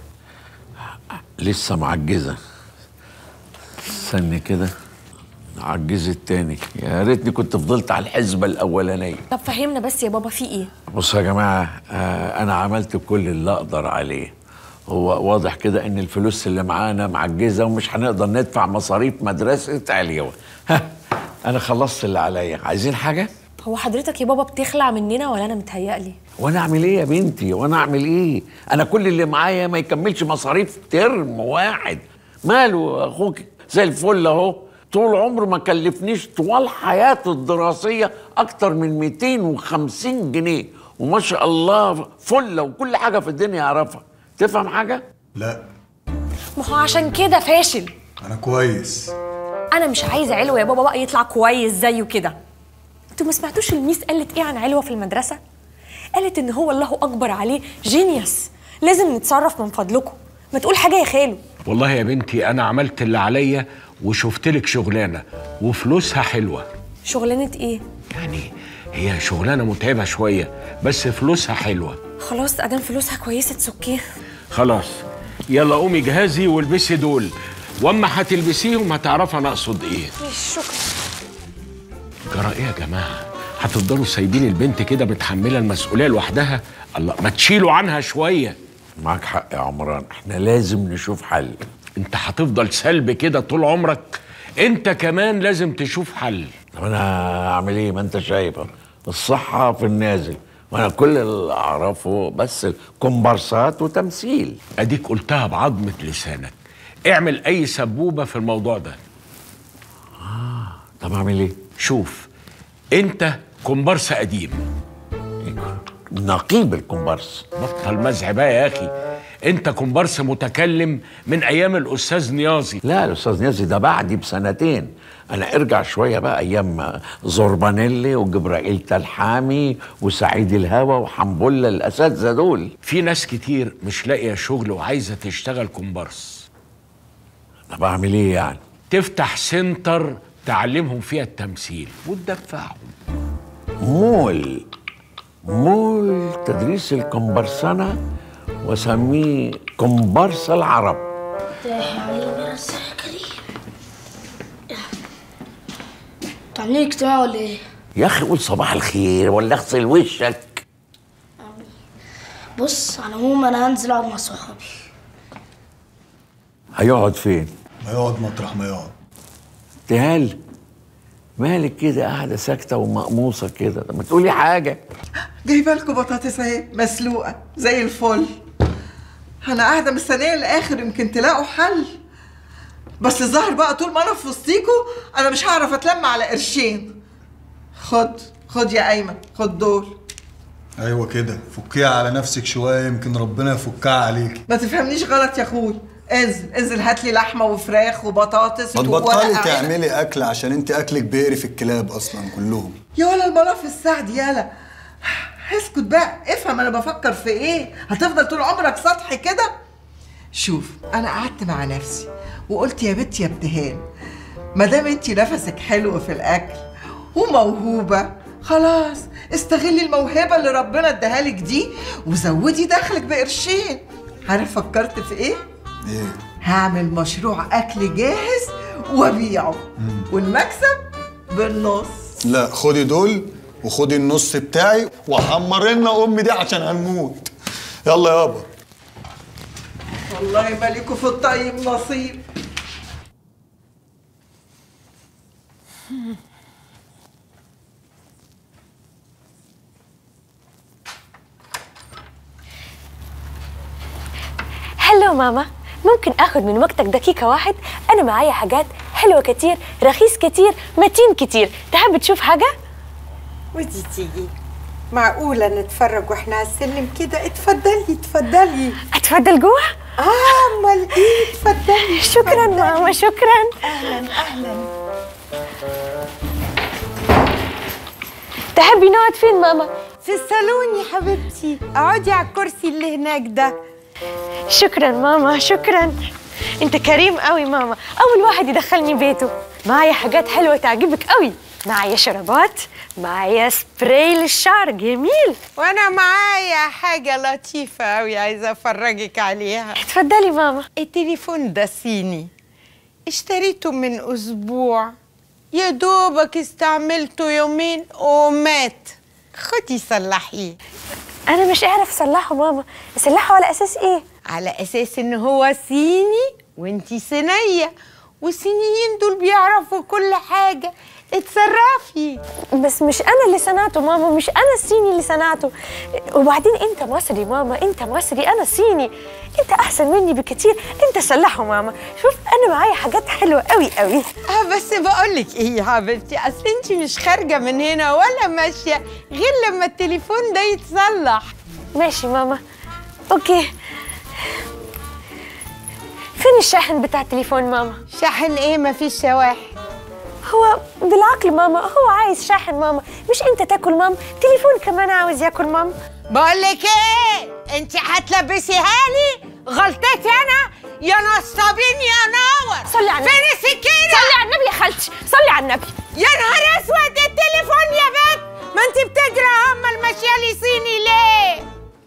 Speaker 6: لسه معجزة استني كده عجزت تاني يا ريتني كنت فضلت على الحسبة الأولانية
Speaker 1: طب فهمنا بس يا بابا في ايه
Speaker 6: بصوا يا جماعة آه أنا عملت كل اللي أقدر عليه هو واضح كده إن الفلوس اللي معانا معجزة ومش هنقدر ندفع مصاريف مدرسة عليوة ها أنا خلصت اللي عليا عايزين حاجة؟
Speaker 1: هو حضرتك يا بابا بتخلع مننا ولا انا متهيألي
Speaker 6: وانا اعمل ايه يا بنتي وانا اعمل ايه انا كل اللي معايا ما يكملش مصاريف ترم واحد ماله اخوك زي الفل اهو طول عمره ما كلفنيش طوال حياته الدراسيه اكتر من 250 جنيه وما شاء الله فله وكل حاجه في الدنيا يعرفها تفهم حاجه
Speaker 10: لا
Speaker 1: ما هو عشان كده فاشل
Speaker 10: انا كويس
Speaker 1: انا مش عايزه علوه يا بابا بقى يطلع كويس زيه كده انتوا ما سمعتوش الميس قالت ايه عن علوه في المدرسه قالت ان هو الله اكبر عليه جينيوس لازم نتصرف من فضلكم ما تقول حاجه يا خالو
Speaker 7: والله يا بنتي انا عملت اللي عليا وشفت لك شغلانه وفلوسها حلوه
Speaker 1: شغلانه ايه
Speaker 7: يعني هي شغلانه متعبه شويه بس فلوسها حلوه
Speaker 1: خلاص ادام فلوسها كويسه تسكيه
Speaker 7: خلاص يلا قومي جهزي والبسي دول واما هتلبسيهم هتعرفي انا اقصد ايه
Speaker 1: شكرا
Speaker 7: جرى ايه يا جماعه هتفضلوا سايبين البنت كده متحمله المسؤوليه لوحدها الله ما تشيلوا عنها شويه
Speaker 6: معاك حق يا عمران احنا لازم نشوف حل
Speaker 7: انت هتفضل سلب كده طول عمرك انت كمان لازم تشوف حل
Speaker 6: طب انا اعمل ايه ما انت شايف أهو. الصحه في النازل وانا كل اللي اعرفه بس كومبارسات وتمثيل
Speaker 7: اديك قلتها بعظمه لسانك اعمل اي سبوبه في الموضوع ده
Speaker 6: طب اعمل ايه
Speaker 7: شوف انت كومبارس قديم
Speaker 6: نقيب الكومبارس
Speaker 7: بطل مزح بقى يا اخي انت كومبارس متكلم من ايام الاستاذ نيازي
Speaker 6: لا الاستاذ نيازي ده بعدي بسنتين انا ارجع شويه بقى ايام زوربانيلي وجبرائيل تلحامي وسعيد الهوى وحنبله الاساتذه دول
Speaker 7: في ناس كتير مش لاقيه شغل وعايزه تشتغل كومبارس
Speaker 6: طب اعمل ايه يعني
Speaker 7: تفتح سنتر تعلمهم فيها التمثيل وتدفعهم
Speaker 6: مول مول تدريس الكومبارسنه واسميه كومبارس العرب
Speaker 2: انتوا عاملين اجتماع ولا ايه؟
Speaker 6: يا اخي قول صباح الخير ولا اغسل وشك
Speaker 2: بص على العموم انا هنزل اقعد مع صحابي
Speaker 6: هيقعد فين
Speaker 10: ما يقعد مطرح ما يقعد
Speaker 6: تهال مالك كده قاعده ساكته ومقموصه كده طب ما تقولي حاجه
Speaker 17: جايبه لكم بطاطس اهي مسلوقه زي الفل انا قاعده مستنيه للاخر يمكن تلاقوا حل بس الظاهر بقى طول ما انا في وسطيكوا انا مش هعرف اتلم على قرشين خد خد يا ايمن خد دول
Speaker 10: ايوه كده فكيها على نفسك شويه يمكن ربنا يفكها عليك
Speaker 17: ما تفهمنيش غلط يا اخوي انزل انزل هات لي لحمه وفراخ وبطاطس
Speaker 10: ما
Speaker 17: وورق
Speaker 10: تبطلي
Speaker 17: عنب.
Speaker 10: تعملي اكل عشان انت اكلك بيقرف الكلاب اصلا كلهم
Speaker 17: يا ولا الملف السعد يالا اسكت بقى افهم انا بفكر في ايه هتفضل طول عمرك سطحي كده شوف انا قعدت مع نفسي وقلت يا بنتي يا ابتهال ما دام انت نفسك حلو في الاكل وموهوبه خلاص استغلي الموهبه اللي ربنا اداها لك دي وزودي دخلك بقرشين عارف فكرت في ايه
Speaker 10: ايه
Speaker 17: هعمل مشروع اكل جاهز وابيعه والمكسب بالنص
Speaker 10: لا خدي دول وخدي النص بتاعي وحمر لنا امي دي عشان هنموت يلا يابا
Speaker 17: والله مالكوا في الطيب نصيب
Speaker 18: هلو ماما ممكن اخذ من وقتك دقيقة واحد انا معايا حاجات حلوة كتير رخيص كتير متين كتير تحب تشوف حاجة
Speaker 19: ودي تيجي معقولة نتفرج واحنا على السلم كده اتفضلي اتفضلي
Speaker 18: اتفضل جوه
Speaker 19: اه امال ايه اتفضلي
Speaker 18: شكرا ماما شكرا
Speaker 19: اهلا اهلا
Speaker 18: تحبي نقعد فين ماما
Speaker 19: في الصالون يا حبيبتي اقعدي على الكرسي اللي هناك ده
Speaker 18: شكرا ماما شكرا انت كريم قوي ماما اول واحد يدخلني بيته معايا حاجات حلوة تعجبك قوي معايا شرابات معايا سبراي للشعر جميل
Speaker 19: وانا معايا حاجة لطيفة قوي عايزة افرجك عليها
Speaker 18: اتفضلي ماما
Speaker 19: التليفون ده صيني اشتريته من اسبوع يا دوبك استعملته يومين ومات خدي صلحيه
Speaker 18: انا مش اعرف اصلحه ماما اصلحه على اساس ايه
Speaker 19: على اساس ان هو صيني وانتي صينيه والصينيين دول بيعرفوا كل حاجه اتصرفي
Speaker 18: بس مش انا اللي صنعته ماما مش انا الصيني اللي صنعته وبعدين انت مصري ماما انت مصري انا صيني انت احسن مني بكتير انت صلحه ماما شوف انا معايا حاجات حلوه قوي قوي
Speaker 19: اه بس بقولك ايه يا حبيبتي اصل انت مش خارجه من هنا ولا ماشيه غير لما التليفون ده يتصلح
Speaker 18: ماشي ماما اوكي فين الشاحن بتاع التليفون ماما
Speaker 19: شاحن ايه مفيش شواحن
Speaker 18: هو بالعقل ماما هو عايز شاحن ماما مش انت تاكل ماما تليفون كمان عاوز ياكل ماما
Speaker 19: بقولك ايه انت هتلبسيها لي غلطتي انا يا نصابين يا نور
Speaker 18: صلي على النبي
Speaker 19: فين السكينه
Speaker 18: صلي على النبي يا خالتي صلي على النبي
Speaker 19: يا نهار اسود التليفون يا بنت ما انت بتجري امال ماشيه لي صيني ليه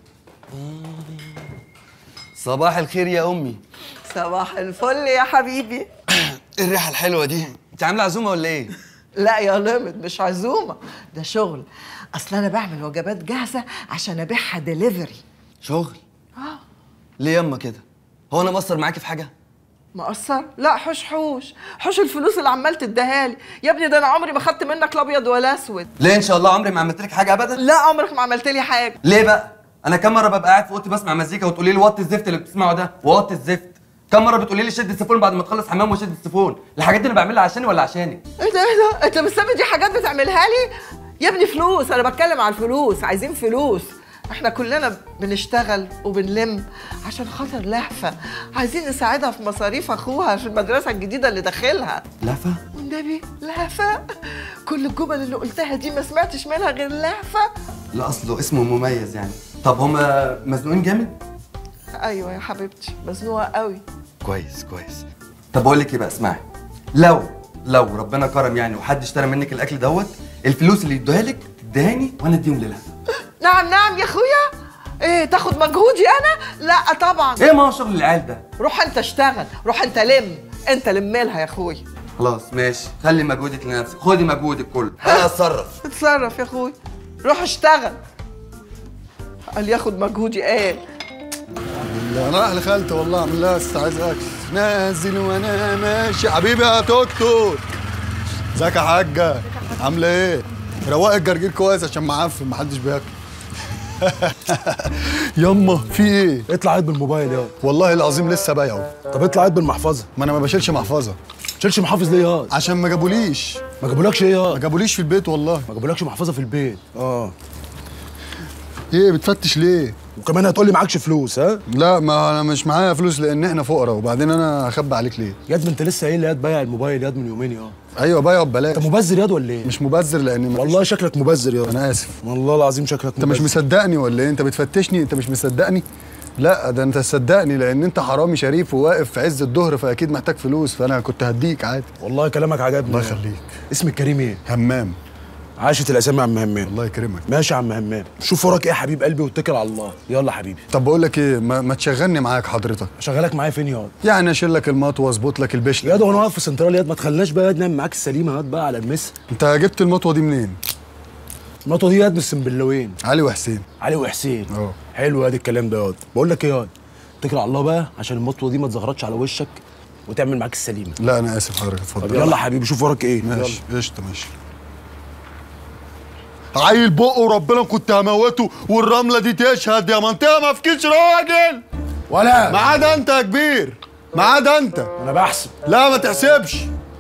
Speaker 3: صباح الخير يا امي
Speaker 17: صباح الفل يا حبيبي
Speaker 3: ايه الريحه الحلوه دي انت عامله عزومه ولا ايه
Speaker 17: لا يا لمد مش عزومه ده شغل اصل انا بعمل وجبات جاهزه عشان ابيعها ديليفري
Speaker 3: شغل
Speaker 17: اه
Speaker 3: ليه ياما كده هو انا مقصر معاكي في حاجه
Speaker 17: مقصر لا حوش حوش حوش الفلوس اللي عمال تديها لي يا ابني ده انا عمري ما خدت منك لا ابيض ولا اسود
Speaker 3: ليه ان شاء الله عمري ما عملت لك حاجه ابدا
Speaker 17: لا عمرك ما عملت لي حاجه
Speaker 3: ليه بقى انا كم مره ببقى قاعد في اوضتي بسمع مزيكا وتقولي لي وطي الزفت اللي بتسمعه ده وطي الزفت كم مره بتقولي لي شد السيفون بعد ما تخلص حمام وشد السيفون الحاجات دي انا بعملها عشاني ولا عشانك
Speaker 17: ايه ده ايه ده انت مستني دي حاجات بتعملها لي يا ابني فلوس انا بتكلم على الفلوس عايزين فلوس احنا كلنا بنشتغل وبنلم عشان خاطر لهفه عايزين نساعدها في مصاريف اخوها في المدرسه الجديده اللي داخلها
Speaker 3: لهفه
Speaker 17: والنبي لهفه كل الجمل اللي قلتها دي ما سمعتش منها غير لهفه
Speaker 3: لا اصله اسمه مميز يعني طب هما مزنوقين جامد
Speaker 17: ايوه يا حبيبتي مزنوقه قوي
Speaker 3: كويس كويس طب بقول لك ايه بقى اسمعي لو لو ربنا كرم يعني وحد اشترى منك الاكل دوت الفلوس اللي يدوها لك تديهاني وانا اديهم للهفه
Speaker 17: نعم نعم يا اخويا ايه تاخد مجهودي انا لا طبعا
Speaker 3: ايه ما هو شغل العيال ده
Speaker 17: روح انت اشتغل روح انت لم انت لم لها يا اخويا
Speaker 3: خلاص ماشي خلي مجهودك لنفسك خدي مجهودك كله انا اتصرف
Speaker 17: اتصرف يا اخويا روح اشتغل قال ياخد مجهودي قال
Speaker 10: لا انا رايح لخالتي والله اعمل لها بس عايز اكل نازل وانا ماشي حبيبي يا توك توك ازيك يا حاجه عامله ايه روق الجرجير كويس عشان معفن محدش بياكل يما في ايه
Speaker 16: اطلع عيد بالموبايل يا
Speaker 10: والله العظيم لسه بايعه
Speaker 16: طب اطلع عيد بالمحفظه
Speaker 10: ما انا ما بشيلش محفظه
Speaker 16: تشيلش محافظ ليه ياض
Speaker 10: عشان ما جابوليش
Speaker 16: ما جابولكش ايه ياض
Speaker 10: ما جابوليش في البيت والله
Speaker 16: ما جابولكش محفظه في البيت اه
Speaker 10: ايه بتفتش ليه
Speaker 16: وكمان هتقول لي معكش فلوس ها
Speaker 10: لا ما انا مش معايا فلوس لان احنا فقراء وبعدين انا هخبي عليك ليه
Speaker 16: ياد ما انت لسه قايل لي ياد بايع الموبايل ياد من يومين ياد
Speaker 10: ايوه بايع ببلاش
Speaker 16: انت مبذر ياد ولا ايه
Speaker 10: مش مبذر لان
Speaker 16: والله شكلك مبذر ياد
Speaker 10: انا اسف
Speaker 16: والله العظيم شكلك
Speaker 10: انت مش مصدقني ولا ايه انت بتفتشني انت مش مصدقني لا ده انت تصدقني لان انت حرامي شريف وواقف في عز الظهر فاكيد محتاج فلوس فانا كنت هديك عادي
Speaker 16: والله كلامك عجبني
Speaker 10: الله يخليك
Speaker 16: اسمك كريم ايه
Speaker 10: همام
Speaker 16: عاشت الاسامي يا عم همام
Speaker 10: الله يكرمك
Speaker 16: ماشي يا عم همام شوف وراك ايه يا حبيب قلبي واتكل على الله يلا حبيبي
Speaker 10: طب بقول لك ايه ما, ما تشغلني معاك حضرتك
Speaker 16: اشغلك معايا فين ياض
Speaker 10: يعني اشيل لك المط واظبط لك البشل
Speaker 16: ياض وانا واقف في سنترال ياض ما تخليناش بقى ياض نعمل معاك السليمه ياض بقى على المس
Speaker 10: انت جبت المطوه دي منين
Speaker 16: المطوه دي ياض من السنبلاوين
Speaker 10: علي وحسين
Speaker 16: علي وحسين
Speaker 10: اه
Speaker 16: حلو ياض الكلام ده ياض بقول لك ايه ياض اتكل على الله بقى عشان المطوه دي ما تزغرطش على وشك وتعمل معاك السليمه
Speaker 10: لا انا اسف حضرتك اتفضل
Speaker 16: طب يلا يا حبيبي شوف وراك ايه
Speaker 10: ماشي قشطه ماشي عيل بقه وربنا كنت هموته والرمله دي تشهد يا منطقه ما فيكيش راجل
Speaker 16: ولا
Speaker 10: ما عدا انت يا كبير ما عدا انت
Speaker 16: انا بحسب
Speaker 10: لا ما تحسبش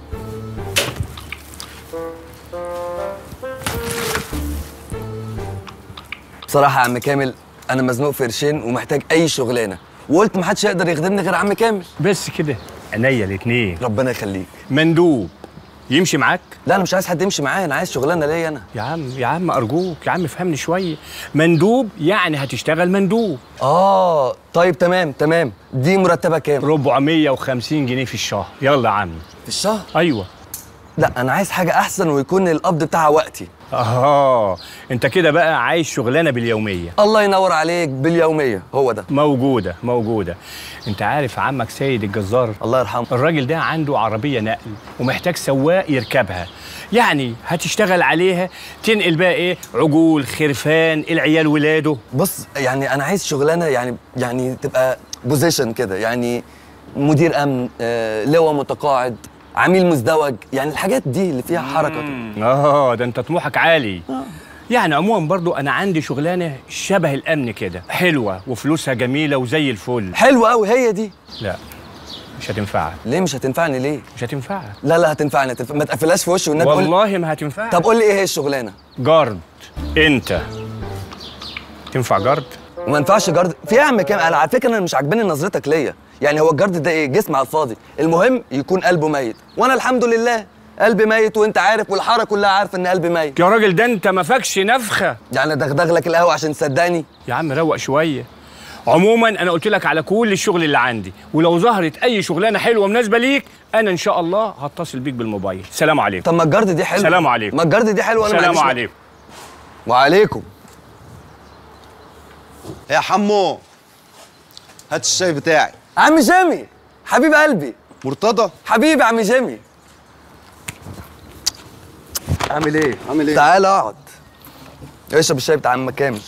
Speaker 3: بصراحة يا عم كامل أنا مزنوق في قرشين ومحتاج أي شغلانة وقلت محدش هيقدر يخدمني غير عم كامل
Speaker 20: بس كده عينيا الاتنين
Speaker 3: ربنا يخليك
Speaker 20: مندوب يمشي معاك
Speaker 3: لا أنا مش عايز حد يمشي معايا أنا عايز شغلانة ليا أنا
Speaker 20: يا عم يا عم ارجوك يا عم فهمني شويه مندوب يعني هتشتغل مندوب
Speaker 3: آه طيب تمام تمام دي مرتبة كام؟
Speaker 20: 450 جنيه في الشهر يلا يا عم
Speaker 3: في الشهر؟
Speaker 20: ايوه
Speaker 3: لا أنا عايز حاجة أحسن ويكون القبض بتاعها وقتي
Speaker 20: اه انت كده بقى عايز شغلانه باليوميه
Speaker 3: الله ينور عليك باليومية هو ده
Speaker 20: موجوده موجوده انت عارف عمك سيد الجزار
Speaker 3: الله يرحمه
Speaker 20: الراجل ده عنده عربيه نقل ومحتاج سواق يركبها يعني هتشتغل عليها تنقل بقى ايه عجول خرفان العيال ولاده
Speaker 3: بص يعني أنا عايز شغلانة يعني يعني تبقى بوزيشن كده يعني مدير أمن آه، لواء متقاعد عميل مزدوج يعني الحاجات دي اللي فيها حركة كده
Speaker 20: اه ده انت طموحك عالي يعني عموما برضو انا عندي شغلانه شبه الامن كده حلوه وفلوسها جميله وزي الفل
Speaker 3: حلوة أوي هي دي
Speaker 20: لا مش هتنفعك
Speaker 3: ليه مش هتنفعني ليه؟
Speaker 20: مش هتنفعك
Speaker 3: لا لا هتنفعني هتنفع... ما تقفلهاش في وشي والنبي قول
Speaker 20: والله ما هتنفعك
Speaker 3: طب قول لي ايه هي الشغلانه
Speaker 20: جارد انت تنفع جارد
Speaker 3: وما ينفعش جارد في إيه يا عم كام انا على فكره انا مش عاجباني نظرتك ليا يعني هو الجارد ده ايه جسم على الفاضي المهم يكون قلبه ميت وانا الحمد لله قلبي ميت وانت عارف والحاره كلها عارفه ان قلبي ميت
Speaker 20: يا راجل ده انت ما فاكش نفخه
Speaker 3: يعني دغدغ لك القهوه عشان تصدقني
Speaker 20: يا عم روق شويه عموما انا قلت لك على كل الشغل اللي عندي ولو ظهرت اي شغلانه حلوه مناسبه ليك انا ان شاء الله هتصل بيك بالموبايل سلام عليكم
Speaker 3: طب ما الجارد دي حلوه
Speaker 20: سلام عليكم
Speaker 3: ما الجارد دي حلوه انا ما
Speaker 20: سلام
Speaker 3: عنديش
Speaker 20: عليكم
Speaker 3: وعليكم
Speaker 21: يا حمو هات الشاي بتاعي
Speaker 3: عم جيمي حبيب قلبي
Speaker 21: مرتضى
Speaker 3: حبيبي عم جيمي عامل ايه
Speaker 21: عامل ايه
Speaker 3: تعال اقعد اشرب الشاي بتاع عم كامل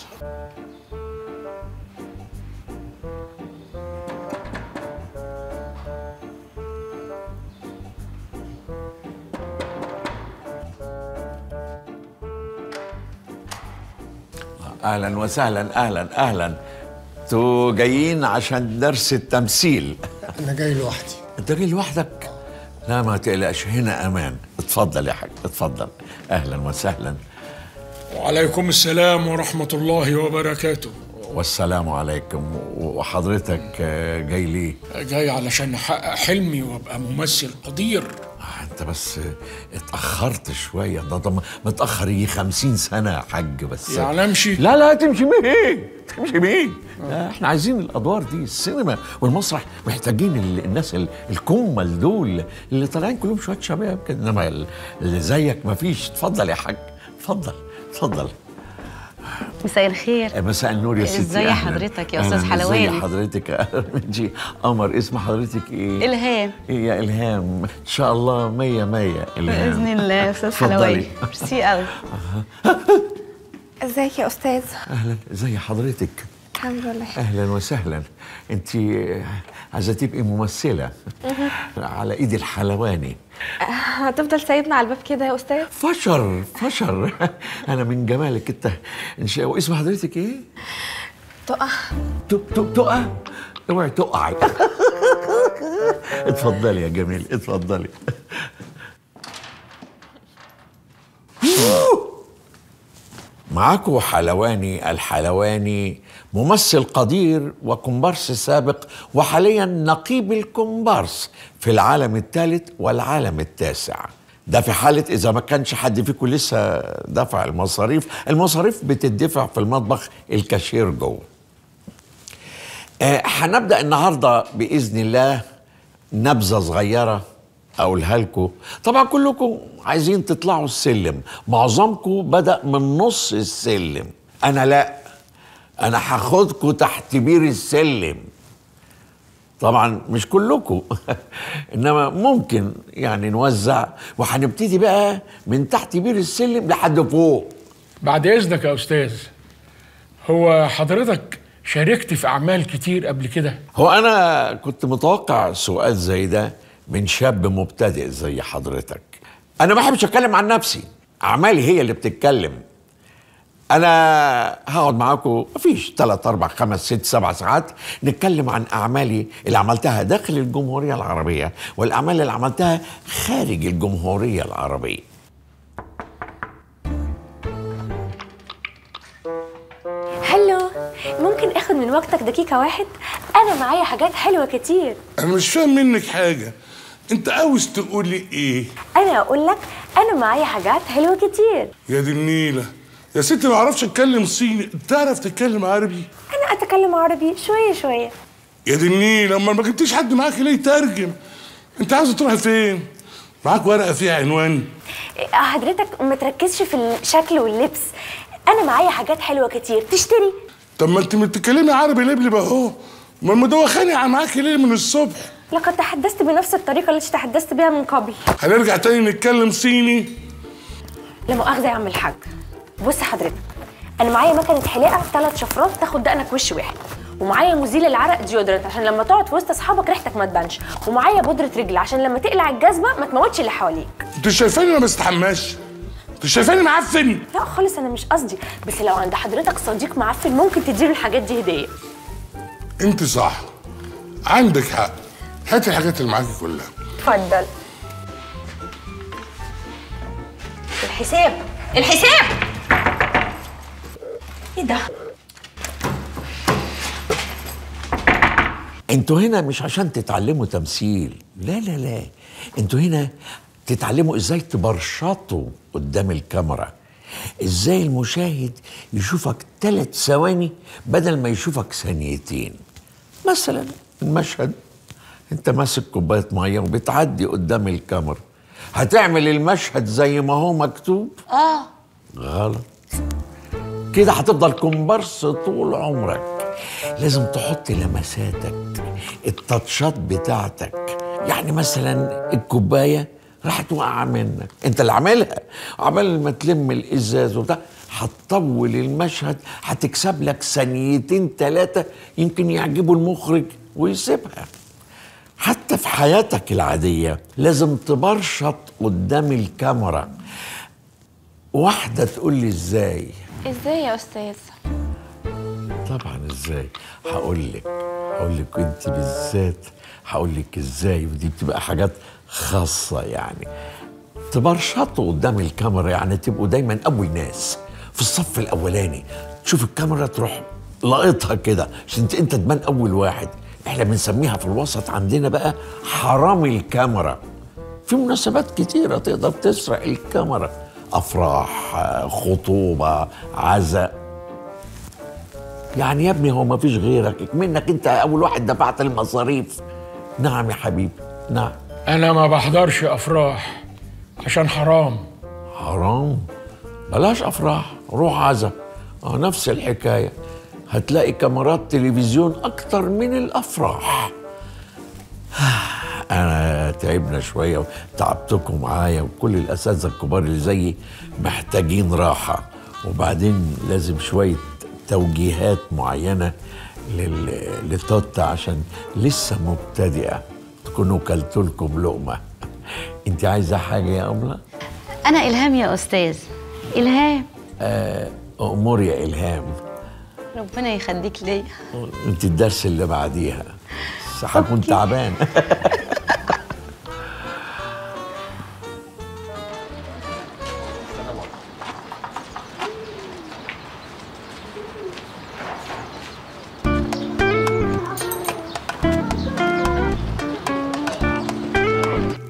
Speaker 6: اهلا وسهلا اهلا اهلا انتوا جايين عشان درس التمثيل
Speaker 22: انا جاي لوحدي
Speaker 6: انت جاي لوحدك لا ما تقلقش هنا امان اتفضل يا حاج اتفضل اهلا وسهلا
Speaker 22: وعليكم السلام ورحمة الله وبركاته
Speaker 6: والسلام عليكم وحضرتك آه، جاي ليه
Speaker 22: جاي علشان احقق حلمي وابقى ممثل قدير
Speaker 6: انت بس اتاخرت شويه ده ده متاخر يجي خمسين سنه يا حاج بس
Speaker 22: يعني امشي
Speaker 6: لا لا تمشي مين تمشي مين لا احنا عايزين الادوار دي السينما والمسرح محتاجين ال- الناس ال- الكمل دول اللي طالعين كلهم شويه شباب كده انما ال- اللي زيك مفيش اتفضل يا حاج اتفضل اتفضل
Speaker 23: مساء الخير
Speaker 6: مساء النور يا ستي
Speaker 23: ازاي
Speaker 6: أهلاً.
Speaker 23: حضرتك يا
Speaker 6: أهلاً.
Speaker 23: أستاذ حلواني؟
Speaker 6: ازي حضرتك انت قمر اسم حضرتك ايه
Speaker 23: إلهام
Speaker 6: إيه يا الهام ان شاء الله مية مية الهام
Speaker 23: بإذن الله يا أستاذ
Speaker 6: اتفضلي.
Speaker 23: حلواني ميرسي قوي
Speaker 18: ازيك يا استاذ
Speaker 6: اهلا ازي حضرتك
Speaker 18: الحمد لله
Speaker 6: اهلا وسهلا انت عايزه تبقي ممثله
Speaker 18: مهم.
Speaker 6: على ايد الحلواني
Speaker 18: هتفضل سايبنا على الباب كده يا استاذ
Speaker 6: فشر فشر انا من جمالك انت ان شاء واسم حضرتك ايه
Speaker 18: تقع
Speaker 6: تقع اوعي تقعي اتفضلي يا جميل اتفضلي معاكم حلواني الحلواني ممثل قدير وكومبارس سابق وحاليا نقيب الكومبارس في العالم الثالث والعالم التاسع ده في حالة إذا ما كانش حد فيكم لسه دفع المصاريف المصاريف بتدفع في المطبخ الكاشير جوه آه، هنبدأ النهاردة بإذن الله نبذة صغيرة أقولها لكم طبعا كلكم عايزين تطلعوا السلم معظمكم بدأ من نص السلم أنا لا أنا هاخدكم تحت بير السلم طبعا مش كلكم انما ممكن يعني نوزع وهنبتدي بقى من تحت بير السلم لحد فوق
Speaker 22: بعد اذنك يا استاذ هو حضرتك شاركت في اعمال كتير قبل كده
Speaker 6: هو انا كنت متوقع سؤال زي ده من شاب مبتدئ زي حضرتك انا ما بحبش اتكلم عن نفسي اعمالي هي اللي بتتكلم انا هقعد معاكم مفيش 3 4 5 6 7 ساعات نتكلم عن اعمالي اللي عملتها داخل الجمهوريه العربيه والاعمال اللي عملتها خارج الجمهوريه العربيه
Speaker 18: هلو ممكن اخد من وقتك دقيقة واحد انا معايا حاجات حلوة كتير
Speaker 11: انا مش فاهم منك حاجه انت عاوز تقولي ايه
Speaker 18: انا اقول لك انا معايا حاجات حلوة كتير
Speaker 11: يا دي النيله يا ستي ما اعرفش اتكلم صيني تعرف تتكلم عربي
Speaker 18: انا اتكلم عربي شوية شوية
Speaker 11: يا دي النيله امال ما جبتيش حد معاك ليه يترجم انت عاوزه تروحي فين معاك ورقه فيها عنوان
Speaker 18: إيه، حضرتك ما تركزش في الشكل واللبس انا معايا حاجات حلوة كتير تشتري
Speaker 11: طب ما انت بتتكلمي عربي لبلب اهو ما المدوخاني معاكي ليه من الصبح
Speaker 18: لقد تحدثت بنفس الطريقة التي تحدثت بها من قبل
Speaker 11: هنرجع تاني نتكلم صيني
Speaker 18: لا مؤاخذة يا عم الحاج بص حضرتك انا معايا مكنة حلاقة ثلاث شفرات تاخد دقنك وش واحد ومعايا مزيل العرق ديودرنت عشان لما تقعد في وسط اصحابك ريحتك ما تبانش ومعايا بودرة رجل عشان لما تقلع الجزمة ما تموتش اللي حواليك
Speaker 11: انت شايفاني ما بستحماش انت شايفاني معفن
Speaker 18: لا خالص انا مش قصدي بس لو عند حضرتك صديق معفن ممكن تديله الحاجات دي هدية
Speaker 11: انت صح عندك حق هات الحاجات اللي معاكي كلها
Speaker 18: اتفضل الحساب الحساب ايه ده
Speaker 6: انتوا هنا مش عشان تتعلموا تمثيل لا لا لا انتوا هنا تتعلموا ازاي تبرشطوا قدام الكاميرا ازاي المشاهد يشوفك ثلاث ثواني بدل ما يشوفك ثانيتين مثلا المشهد انت ماسك كوبايه ميه وبتعدي قدام الكاميرا هتعمل المشهد زي ما هو مكتوب
Speaker 2: اه
Speaker 6: غلط كده هتفضل كومبارس طول عمرك لازم تحط لمساتك التاتشات بتاعتك يعني مثلا الكوبايه راح توقع منك انت اللي عاملها عمال ما تلم الازاز وبتاع هتطول المشهد هتكسب لك ثانيتين ثلاثه يمكن يعجبوا المخرج ويسيبها حتى في حياتك العاديه لازم تبرشط قدام الكاميرا واحده تقول لي ازاي
Speaker 5: ازاي يا استاذ
Speaker 6: طبعا ازاي هقول لك هقول لك انت بالذات هقول لك ازاي ودي بتبقى حاجات خاصه يعني تبرشطوا قدام الكاميرا يعني تبقوا دايما اول ناس في الصف الاولاني تشوف الكاميرا تروح لقطها كده عشان انت انت تبان اول واحد احنا بنسميها في الوسط عندنا بقى حرامي الكاميرا في مناسبات كتيرة تقدر تسرق الكاميرا أفراح آه، خطوبة عزاء يعني يا ابني هو ما فيش غيرك منك انت اول واحد دفعت المصاريف نعم يا حبيبي نعم
Speaker 22: انا ما بحضرش افراح عشان حرام
Speaker 6: حرام بلاش افراح روح عزا اه نفس الحكايه هتلاقي كاميرات تلفزيون اكتر من الافراح انا تعبنا شويه وتعبتكم معايا وكل الاساتذه الكبار اللي زيي محتاجين راحه وبعدين لازم شويه توجيهات معينه لل... لتوتا عشان لسه مبتدئه تكونوا كلتوا لكم لقمه انت عايزه حاجه يا امله
Speaker 5: انا الهام يا استاذ الهام
Speaker 6: آه، امور يا الهام
Speaker 5: ربنا يخليك ليا
Speaker 6: انت الدرس اللي بعديها بس هكون تعبان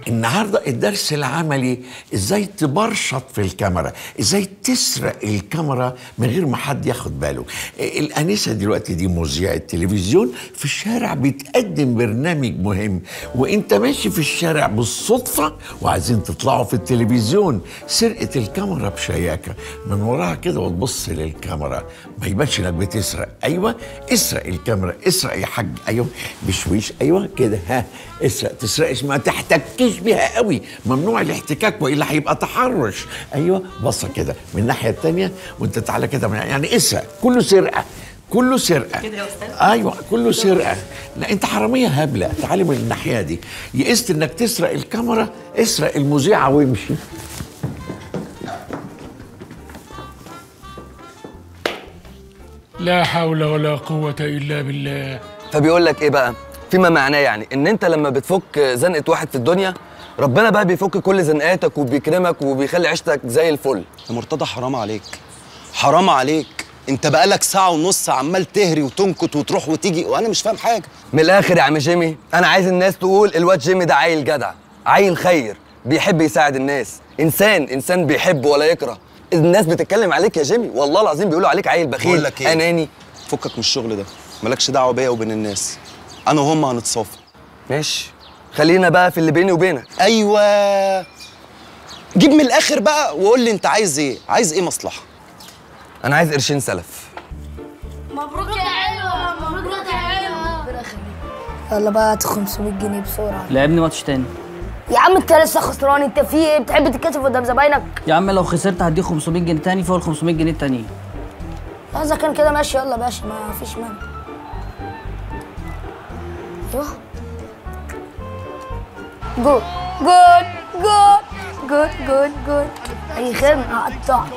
Speaker 6: النهارده الدرس العملي ازاي تبرشط في الكاميرا ازاي تسرق الكاميرا من غير ما حد ياخد باله الانسه دلوقتي دي مذيعه تلفزيون في الشارع بتقدم برنامج مهم وانت ماشي في الشارع بالصدفه وعايزين تطلعوا في التلفزيون سرقه الكاميرا بشياكه من وراها كده وتبص للكاميرا ما يبانش انك بتسرق ايوه اسرق الكاميرا اسرق يا حاج ايوه بشويش ايوه كده ها اسرق تسرقش ما تحتكش بيها قوي ممنوع الاحتكاك والا هيبقى تحرش ايوه بصه كده من الناحيه الثانيه وانت تعالى كده من- يعني اسرق كله سرقه كله سرقه
Speaker 1: كده يا أستاذ؟
Speaker 6: ايوه كله سرقه لا انت حراميه هبله تعالي من الناحيه دي يئست انك تسرق الكاميرا اسرق المذيعه وامشي
Speaker 22: لا حول ولا قوة إلا بالله
Speaker 3: فبيقول لك ايه بقى فيما معناه يعني ان انت لما بتفك زنقه واحد في الدنيا ربنا بقى بيفك كل زنقاتك وبيكرمك وبيخلي عيشتك زي الفل
Speaker 21: يا مرتضى حرام عليك حرام عليك انت بقالك ساعة ونص عمال تهري وتنكت وتروح وتيجي وانا مش فاهم حاجة
Speaker 3: من الاخر يا عم جيمي انا عايز الناس تقول الواد جيمي ده عيل جدع عيل خير بيحب يساعد الناس انسان انسان بيحب ولا يكره الناس بتتكلم عليك يا جيمي والله العظيم بيقولوا عليك عيل بخيل
Speaker 21: بقول لك ايه
Speaker 3: اناني
Speaker 21: فكك من الشغل ده مالكش دعوة بيا وبين الناس انا وهم هنتصافى
Speaker 3: ماشي خلينا بقى في اللي بيني وبينك
Speaker 21: ايوه جيب من الاخر بقى وقول لي انت عايز ايه عايز ايه مصلحة
Speaker 3: انا عايز قرشين سلف
Speaker 2: مبروك يا حلوة مبروك يا حلوة يلا بقى هات 500 جنيه بسرعة
Speaker 9: لعبني ماتش تاني
Speaker 2: يا عم انت لسه خسران انت في ايه بتحب تتكسف قدام زباينك
Speaker 9: يا عم لو خسرت هديك 500 جنيه تاني فوق ال 500 جنيه التانيين
Speaker 2: لا اذا كان كده ماشي يلا باشا ما فيش مانع ايوه جول جول جول جول جول جول اي خدمة هقطعك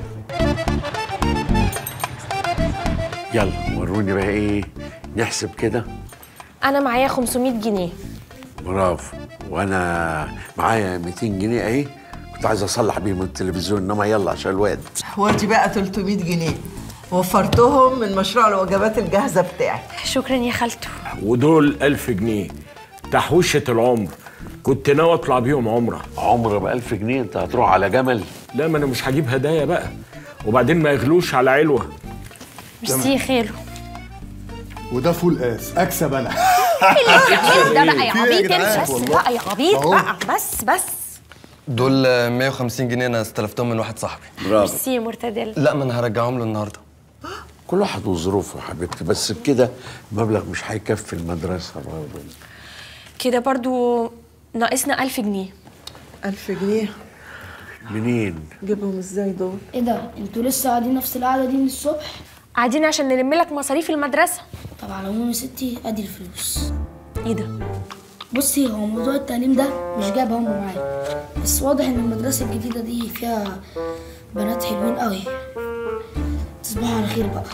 Speaker 6: يلا وروني بقى ايه نحسب كده
Speaker 18: انا معايا 500 جنيه
Speaker 6: برافو وانا معايا 200 جنيه اهي كنت عايز اصلح بيهم التلفزيون انما يلا عشان الواد
Speaker 17: وادي بقى 300 جنيه وفرتهم من مشروع الوجبات الجاهزة بتاعي
Speaker 18: شكرا يا خالته
Speaker 7: ودول ألف جنيه تحويشة العمر كنت ناوي اطلع بيهم عمره
Speaker 6: عمره ب 1000 جنيه انت هتروح على جمل
Speaker 7: لا ما انا مش هجيب هدايا بقى وبعدين ما يغلوش على علوه
Speaker 18: ميرسي يا خالو
Speaker 10: وده فول قاس اكسب انا
Speaker 1: ده بقى يا
Speaker 10: في إيه
Speaker 1: عبيط
Speaker 10: جدعان؟
Speaker 1: انت بس
Speaker 10: والله.
Speaker 1: بقى يا عبيط
Speaker 3: أهو.
Speaker 1: بقى بس بس
Speaker 3: دول آه، 150 جنيه انا استلفتهم من واحد صاحبي
Speaker 18: ميرسي يا مرتدل
Speaker 3: لا ما انا هرجعهم له النهارده
Speaker 6: كل واحد وظروفه يا حبيبتي بس بكده المبلغ مش هيكفي المدرسه برضه
Speaker 18: كده برضو ناقصنا 1000 جنيه
Speaker 17: 1000 جنيه
Speaker 6: منين؟
Speaker 17: جيبهم ازاي دول؟
Speaker 2: ايه ده انتوا لسه قاعدين نفس القعدة دي من الصبح
Speaker 18: قاعدين عشان نلم لك مصاريف المدرسة
Speaker 2: طب على العموم يا ستي ادي الفلوس
Speaker 18: ايه ده؟
Speaker 2: بصي هو موضوع التعليم ده مش جايب همه معايا بس واضح ان المدرسة الجديدة دي فيها بنات حلوين قوي تصبحوا على خير بقى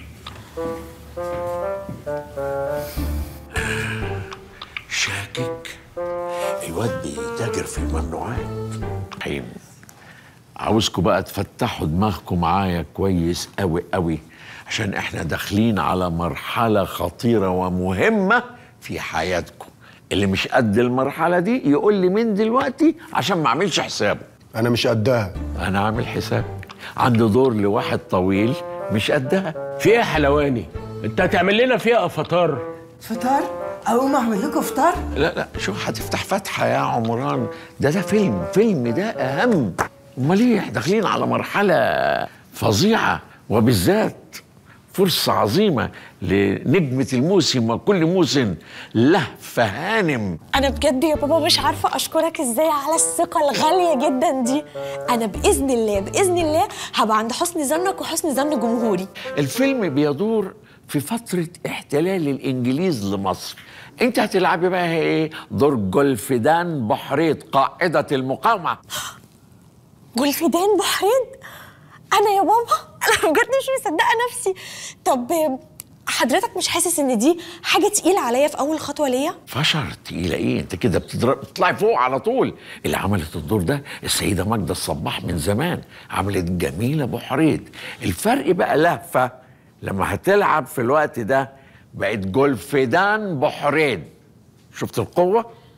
Speaker 6: شاكك الواد بيتاجر في الممنوعات حين عاوزكم بقى تفتحوا دماغكم معايا كويس قوي قوي عشان احنا داخلين على مرحلة خطيرة ومهمة في حياتكم اللي مش قد المرحلة دي يقول لي من دلوقتي عشان ما اعملش حسابه
Speaker 10: انا مش قدها
Speaker 6: انا عامل حساب عندي دور لواحد طويل مش قدها
Speaker 7: في ايه يا حلواني انت هتعمل لنا فيها افاتار
Speaker 17: فطار؟ اقوم اعمل لكم فطار؟
Speaker 6: لا لا شوف هتفتح فتحة يا عمران ده ده فيلم فيلم ده أهم أمال إيه إحنا داخلين على مرحلة فظيعة وبالذات فرصة عظيمة لنجمة الموسم وكل موسم له فهانم
Speaker 18: انا بجد يا بابا مش عارفه اشكرك ازاي على الثقه الغاليه جدا دي انا باذن الله باذن الله هبقى عند حسن ظنك وحسن ظن جمهوري
Speaker 6: الفيلم بيدور في فترة احتلال الإنجليز لمصر أنت هتلعبي بقى إيه دور جولفدان بحريت قائدة المقاومة
Speaker 18: جولفيدان بحرين انا يا بابا انا بجد مش مصدقه نفسي طب حضرتك مش حاسس ان دي حاجه تقيله عليا في اول خطوه ليا
Speaker 6: فشر تقيلة ايه انت كده بتضرب بتطلعي فوق على طول اللي عملت الدور ده السيدة ماجدة الصباح من زمان عملت جميلة بحريت الفرق بقى لهفة لما هتلعب في الوقت ده بقت جولفيدان بحرين شفت القوة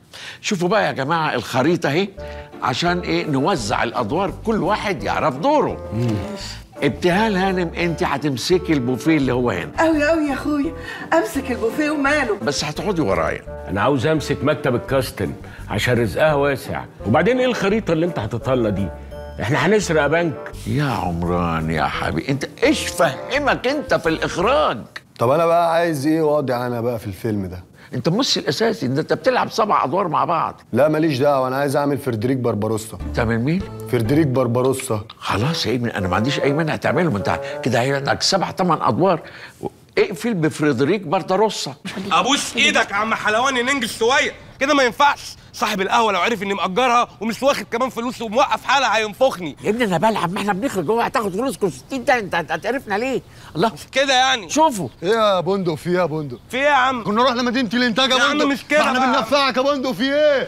Speaker 6: شوفوا بقى يا جماعه الخريطه اهي عشان ايه نوزع الادوار كل واحد يعرف دوره ابتهال هانم انت هتمسكي البوفيه اللي هو هنا
Speaker 17: قوي قوي يا اخويا امسك البوفيه وماله
Speaker 6: بس هتقعدي ورايا
Speaker 7: انا عاوز امسك مكتب الكاستن عشان رزقها واسع وبعدين ايه الخريطه اللي انت حاططها لنا دي احنا هنسرق بنك
Speaker 6: يا عمران يا حبيبي انت ايش فهمك انت في الاخراج
Speaker 10: طب انا بقى عايز ايه وضعي انا بقى في الفيلم ده
Speaker 6: انت الممثل الاساسي ده انت بتلعب سبع ادوار مع بعض
Speaker 10: لا ماليش دعوه انا عايز اعمل فردريك بربروسا
Speaker 6: تعمل مين
Speaker 10: فردريك بربروسا
Speaker 6: خلاص يا ابني انا ما عنديش اي مانع تعملهم انت كده هي عندك سبع ثمان ادوار اقفل بفريدريك بارتاروسا
Speaker 13: ابوس ايدك يا عم حلواني ننجز شويه كده ما ينفعش صاحب القهوه لو عرف اني مأجرها ومش واخد كمان فلوس وموقف حالها هينفخني
Speaker 6: يا ابني انا بلعب ما احنا بنخرج هو هتاخد فلوسكم 60 ده انت هتعرفنا ليه الله
Speaker 13: كده يعني
Speaker 6: شوفوا
Speaker 10: ايه يا بندق في ايه يا بندق
Speaker 13: في ايه يا عم
Speaker 10: كنا نروح لمدينه الانتاج
Speaker 13: يا عم
Speaker 10: بندق.
Speaker 13: مش كده
Speaker 10: ما احنا
Speaker 13: بقى.
Speaker 10: بننفعك يا بندق في ايه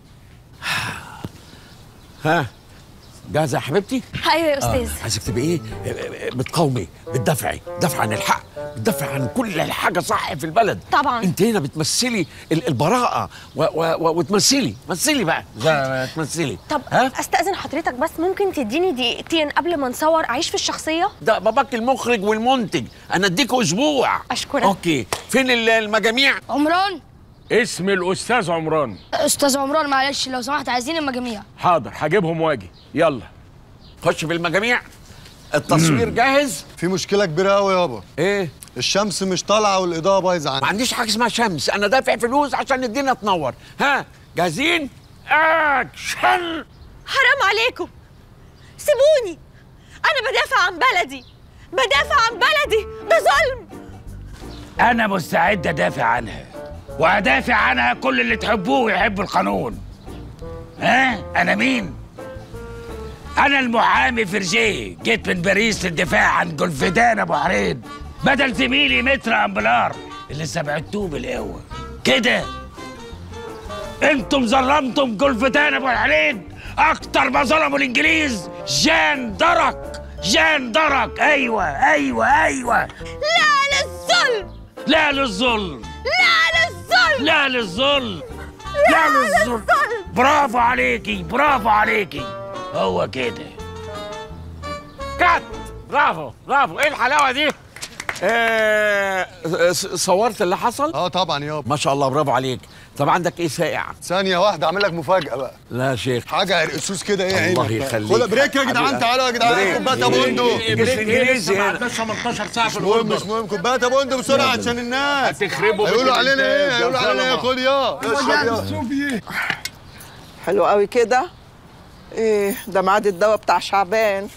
Speaker 6: ها جاهزه يا حبيبتي
Speaker 18: ايوه يا استاذ
Speaker 6: آه. عايزك تبقي ايه آه، آه، بتقاومي بتدافعي دافع عن الحق بتدافع عن كل الحاجه صح في البلد
Speaker 18: طبعا.
Speaker 6: انت هنا بتمثلي ال- البراءه و و و وتمثلي مثلي بقى زي ما تمثلي
Speaker 18: طب استاذن حضرتك بس ممكن تديني دقيقتين قبل ما نصور اعيش في الشخصيه
Speaker 6: ده باباك المخرج والمنتج انا اديكوا اسبوع
Speaker 18: اشكرك
Speaker 6: اوكي فين ال- المجاميع
Speaker 4: عمران
Speaker 7: اسم الاستاذ عمران
Speaker 4: استاذ عمران معلش لو سمحت عايزين المجاميع
Speaker 7: حاضر هجيبهم واجي يلا
Speaker 6: خش في المجاميع التصوير جاهز
Speaker 10: في مشكله كبيره قوي يابا
Speaker 6: ايه
Speaker 10: الشمس مش طالعه والاضاءه بايظه عندي
Speaker 6: ما عنديش حاجه اسمها شمس انا دافع فلوس عشان الدنيا تنور ها جاهزين اكشن
Speaker 18: حرام عليكم سيبوني انا بدافع عن بلدي بدافع عن بلدي ده ظلم
Speaker 12: أنا مستعد أدافع عنها وأدافع عنها كل اللي تحبوه ويحب القانون ها أنا مين؟ أنا المحامي فرجيه جيت من باريس للدفاع عن جولفيدان أبو حريد بدل زميلي متر أمبلار اللي سبعتوه بالقوة كده انتم ظلمتم جولفيدان أبو حريد أكتر ما ظلموا الإنجليز جان درك جان درك أيوة أيوة أيوة
Speaker 18: لا للظلم
Speaker 12: لا للظلم
Speaker 18: لا للظلم
Speaker 12: لا للظلم لا للظلم برافو عليكي برافو عليكي هو كده
Speaker 6: كات برافو برافو ايه الحلاوه دي آه س- صورت اللي حصل
Speaker 10: اه طبعا يابا
Speaker 6: ما شاء الله برافو عليك طب عندك ايه ساقع
Speaker 10: ثانيه واحده اعمل لك مفاجاه بقى
Speaker 6: لا يا شيخ
Speaker 10: حاجه عرقسوس كده ايه عينك
Speaker 6: الله
Speaker 10: بقى.
Speaker 6: يخليك
Speaker 10: خد بريك يا جدعان تعالوا يا جدعان كوبايه يا بندق
Speaker 6: بريك انجليزي
Speaker 7: ما
Speaker 6: هنا
Speaker 7: عدناش 18 ساعه
Speaker 10: مش
Speaker 7: في
Speaker 10: مهم
Speaker 7: الاردن
Speaker 10: مش مهم كوبايه يا بندق بسرعه عشان الناس
Speaker 7: هتخربوا
Speaker 10: هيقولوا
Speaker 7: بيت
Speaker 10: علينا ايه
Speaker 7: الإنتاج يا
Speaker 10: هيقولوا علينا ايه
Speaker 7: ظلمة.
Speaker 10: خد يا اشرب يا
Speaker 17: حلو قوي كده ايه ده ميعاد الدواء بتاع شعبان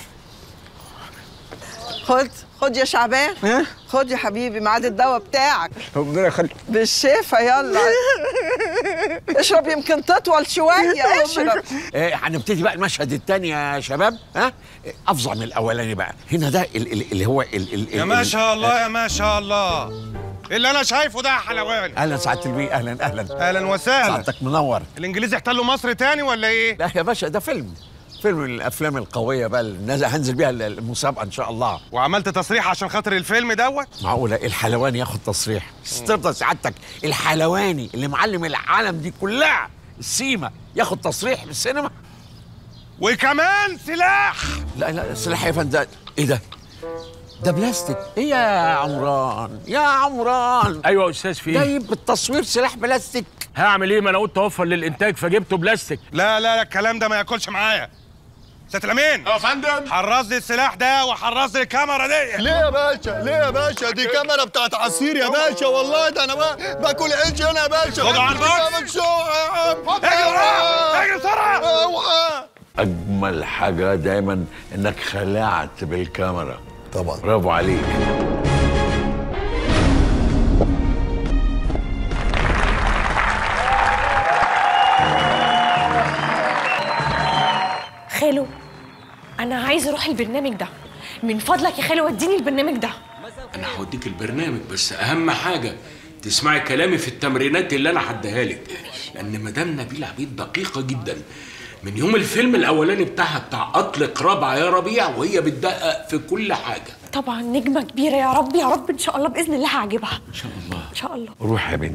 Speaker 17: خد خد يا شعبان خد يا حبيبي ميعاد الدواء بتاعك
Speaker 20: ربنا يخليك
Speaker 17: بالشفا يلا اشرب يمكن تطول شويه اشرب
Speaker 6: آه هنبتدي بقى المشهد الثاني يا شباب ها آه، افظع من الاولاني بقى هنا ده ال- ال- اللي هو ال ال
Speaker 11: يا
Speaker 6: ال-
Speaker 11: ما
Speaker 6: ال-
Speaker 11: شاء الله يا ما شاء الله اللي انا شايفه ده يا حلوان
Speaker 6: اهلا سعاده البيه اهلا اهلا
Speaker 11: اهلا وسهلا
Speaker 6: سعادتك منور
Speaker 11: الانجليز احتلوا مصر تاني ولا ايه
Speaker 6: لا يا باشا ده فيلم فيلم من الافلام القويه بقى اللي نازل هنزل بيها المسابقه ان شاء الله
Speaker 11: وعملت تصريح عشان خاطر الفيلم دوت
Speaker 6: معقوله الحلواني ياخد تصريح استرضى سعادتك الحلواني اللي معلم العالم دي كلها السيما ياخد تصريح في السينما
Speaker 11: وكمان سلاح
Speaker 6: لا لا سلاح يا فندم ايه ده ده بلاستيك ايه يا عمران يا عمران
Speaker 7: ايوه يا استاذ في ايه
Speaker 6: جايب بالتصوير سلاح بلاستيك
Speaker 7: هعمل ايه ما انا قلت اوفر للانتاج فجبته بلاستيك
Speaker 11: لا لا لا الكلام ده ما ياكلش معايا سيادة الامين
Speaker 10: يا فندم
Speaker 11: حرز لي السلاح ده وحرز لي الكاميرا دي
Speaker 10: ليه يا باشا ليه يا باشا دي كاميرا بتاعت عصير يا باشا والله ده انا ما باكل عيش انا يا باشا
Speaker 11: خدوا على البوكس.
Speaker 10: بعمل شو يا عم
Speaker 11: اجري وراه اجري بسرعه
Speaker 10: اوعى
Speaker 6: اجمل حاجه دايما انك خلعت بالكاميرا
Speaker 10: طبعا
Speaker 6: برافو عليك
Speaker 18: خالو انا عايز اروح البرنامج ده من فضلك يا خالو وديني البرنامج ده
Speaker 7: انا هوديك البرنامج بس اهم حاجه تسمعي كلامي في التمرينات اللي انا هديها لك لان مدام نبيل عبيد دقيقه جدا من يوم الفيلم الاولاني بتاعها بتاع اطلق رابعه يا ربيع وهي بتدقق في كل حاجه
Speaker 18: طبعا نجمه كبيره يا رب يا رب ان شاء الله باذن الله هعجبها
Speaker 6: ان شاء الله
Speaker 18: ان شاء الله
Speaker 6: روح يا بنتي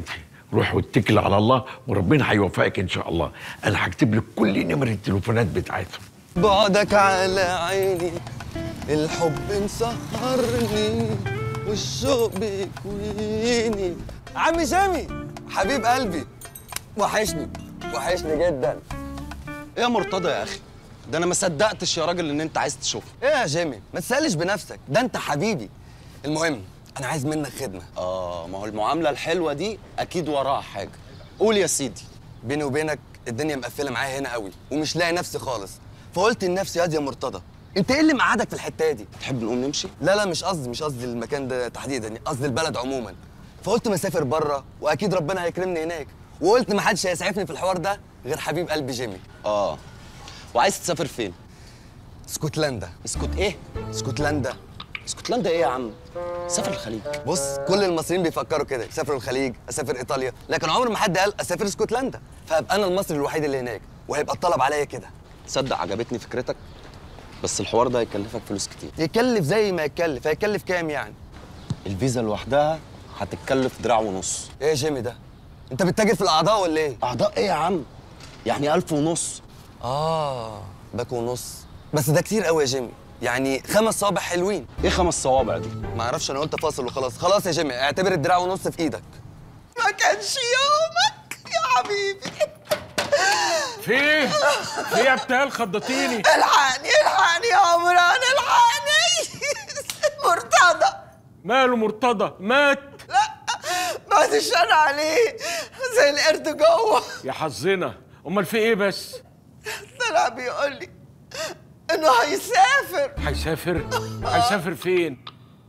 Speaker 6: روح واتكل على الله وربنا هيوفقك ان شاء الله انا هكتب لك كل نمر التليفونات بتاعتهم
Speaker 21: بعدك على عيني الحب مسهرني والشوق بيكويني عمي سامي حبيب قلبي وحشني وحشني جدا ايه يا مرتضى يا اخي ده انا ما صدقتش يا راجل ان انت عايز تشوفه ايه يا جيمي ما تسالش بنفسك ده انت حبيبي المهم انا عايز منك خدمه اه ما هو المعامله الحلوه دي اكيد وراها حاجه قول يا سيدي بيني وبينك الدنيا مقفله معايا هنا قوي ومش لاقي نفسي خالص فقلت لنفسي يا دي يا مرتضى انت ايه اللي مقعدك في الحته دي تحب نقوم نمشي لا لا مش قصدي مش قصدي المكان ده تحديدا قصدي البلد عموما فقلت ما اسافر بره واكيد ربنا هيكرمني هناك وقلت ما حدش هيسعفني في الحوار ده غير حبيب قلبي جيمي اه وعايز تسافر فين اسكتلندا اسكت ايه اسكتلندا اسكتلندا ايه يا عم سافر الخليج بص كل المصريين بيفكروا كده يسافروا الخليج اسافر ايطاليا لكن عمر ما حد قال اسافر اسكتلندا فابقى انا المصري الوحيد اللي هناك وهيبقى الطلب عليا كده تصدق عجبتني فكرتك بس الحوار ده هيكلفك فلوس كتير يكلف زي ما يكلف هيكلف كام يعني الفيزا لوحدها هتتكلف دراع ونص ايه يا جيمي ده انت بتتاجر في الاعضاء ولا ايه اعضاء ايه يا عم يعني ألف ونص اه باك ونص بس ده كتير قوي يا جيمي يعني خمس صوابع حلوين ايه خمس صوابع دي ما اعرفش انا قلت فاصل وخلاص خلاص يا جيمي اعتبر الدراع ونص في ايدك
Speaker 17: ما كانش يومك يا حبيبي
Speaker 13: في ايه؟ في ايه يا بتال خضتيني
Speaker 17: الحقني الحقني يا عمران الحقني مرتضى
Speaker 13: ماله مرتضى مات
Speaker 17: بعد الشر عليه زي القرد جوه
Speaker 13: يا حظنا امال في ايه بس
Speaker 17: طلع بيقول لي انه هيسافر
Speaker 13: هيسافر هيسافر فين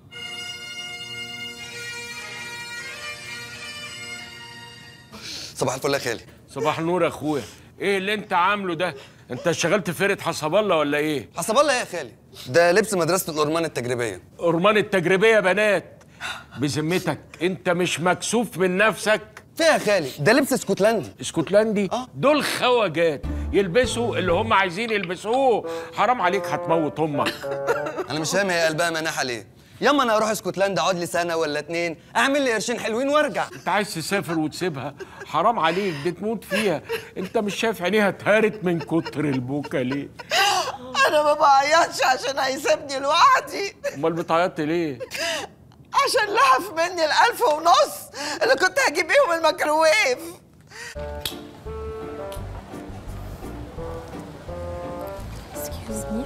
Speaker 3: صباح الفل يا خالي
Speaker 13: صباح النور يا اخويا ايه اللي انت عامله ده انت اشتغلت في فرقه حسب الله ولا ايه
Speaker 3: حسب الله يا خالي ده لبس مدرسه الأورمان التجريبيه
Speaker 13: أرمان التجريبيه بنات بذمتك انت مش مكسوف من نفسك
Speaker 3: فيها يا خالي ده لبس اسكتلندي
Speaker 13: اسكتلندي آه. دول خواجات يلبسوا اللي هم عايزين يلبسوه حرام عليك هتموت امك
Speaker 3: انا مش فاهم هي قلبها مناحه ليه ياما انا اروح اسكتلندا اقعد لي سنه ولا اتنين اعمل لي قرشين حلوين وارجع
Speaker 13: انت عايز تسافر وتسيبها حرام عليك دي تموت فيها انت مش شايف عينيها اتهرت من كتر البكا ليه
Speaker 17: انا ما بعيطش عشان هيسيبني لوحدي
Speaker 13: امال بتعيط ليه
Speaker 17: عشان لهف مني الألف ونص اللي كنت هجيب بيهم الميكروويف
Speaker 18: Excuse me.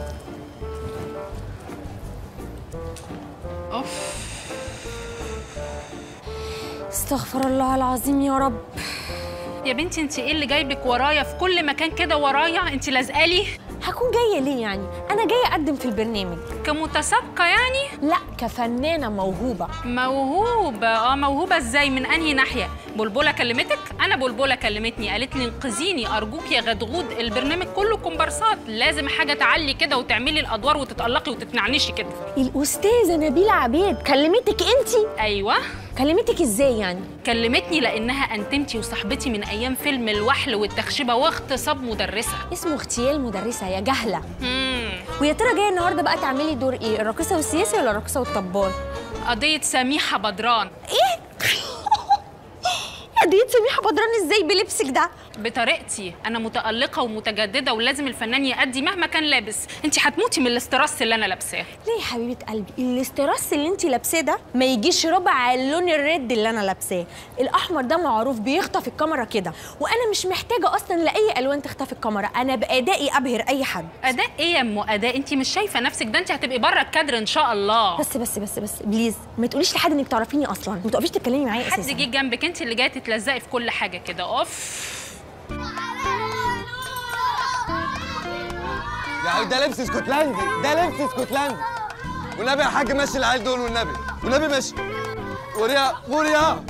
Speaker 8: اوف
Speaker 18: استغفر الله العظيم يا رب
Speaker 8: يا بنتي انت ايه اللي جايبك ورايا في كل مكان كده ورايا انت لازقالي
Speaker 18: هكون جايه ليه يعني انا جايه اقدم في البرنامج
Speaker 8: كمتسابقه يعني
Speaker 18: لا كفنانه موهوبه
Speaker 8: موهوبه اه موهوبه ازاي من انهي ناحيه بلبله كلمتك انا بلبله كلمتني قالت لي انقذيني ارجوك يا غدغود البرنامج كله كومبارسات لازم حاجه تعلي كده وتعملي الادوار وتتالقي وتتنعنشي كده
Speaker 18: الاستاذه نبيله عبيد كلمتك انت
Speaker 8: ايوه
Speaker 18: كلمتك ازاي يعني
Speaker 8: كلمتني لانها انتمتي وصاحبتي من ايام فيلم الوحل والتخشبه واغتصاب مدرسه
Speaker 18: اسمه اغتيال مدرسه يا جهله
Speaker 8: مم.
Speaker 18: ويا ترى جايه النهارده بقى تعملي دور ايه الراقصه والسياسي ولا الراقصه والطبال
Speaker 8: قضيه سميحه بدران
Speaker 18: ايه قضيه سميحه بدران ازاي بلبسك ده
Speaker 8: بطريقتي انا متالقه ومتجدده ولازم الفنان يأدي مهما كان لابس انت هتموتي من الاستراس اللي انا لابساه
Speaker 18: ليه يا حبيبه قلبي الاستراس اللي انت لابساه ده ما يجيش ربع اللون الريد اللي انا لابساه الاحمر ده معروف بيخطف الكاميرا كده وانا مش محتاجه اصلا لاي الوان تخطف الكاميرا انا بادائي ابهر اي حد
Speaker 8: اداء ايه يا ام اداء انت مش شايفه نفسك ده انت هتبقي بره الكادر ان شاء الله
Speaker 18: بس بس بس بس بليز ما تقوليش لحد انك تعرفيني اصلا ما تقفيش تتكلمي معايا
Speaker 8: حد
Speaker 18: اساسا
Speaker 8: جه جنبك انت اللي جايه تتلزقي في كل حاجه كده اوف
Speaker 21: يعني ده لبس اسكتلندي ده لبس اسكتلندي والنبي يا حاج ماشي العيال دول والنبي والنبي ماشي وريا وريا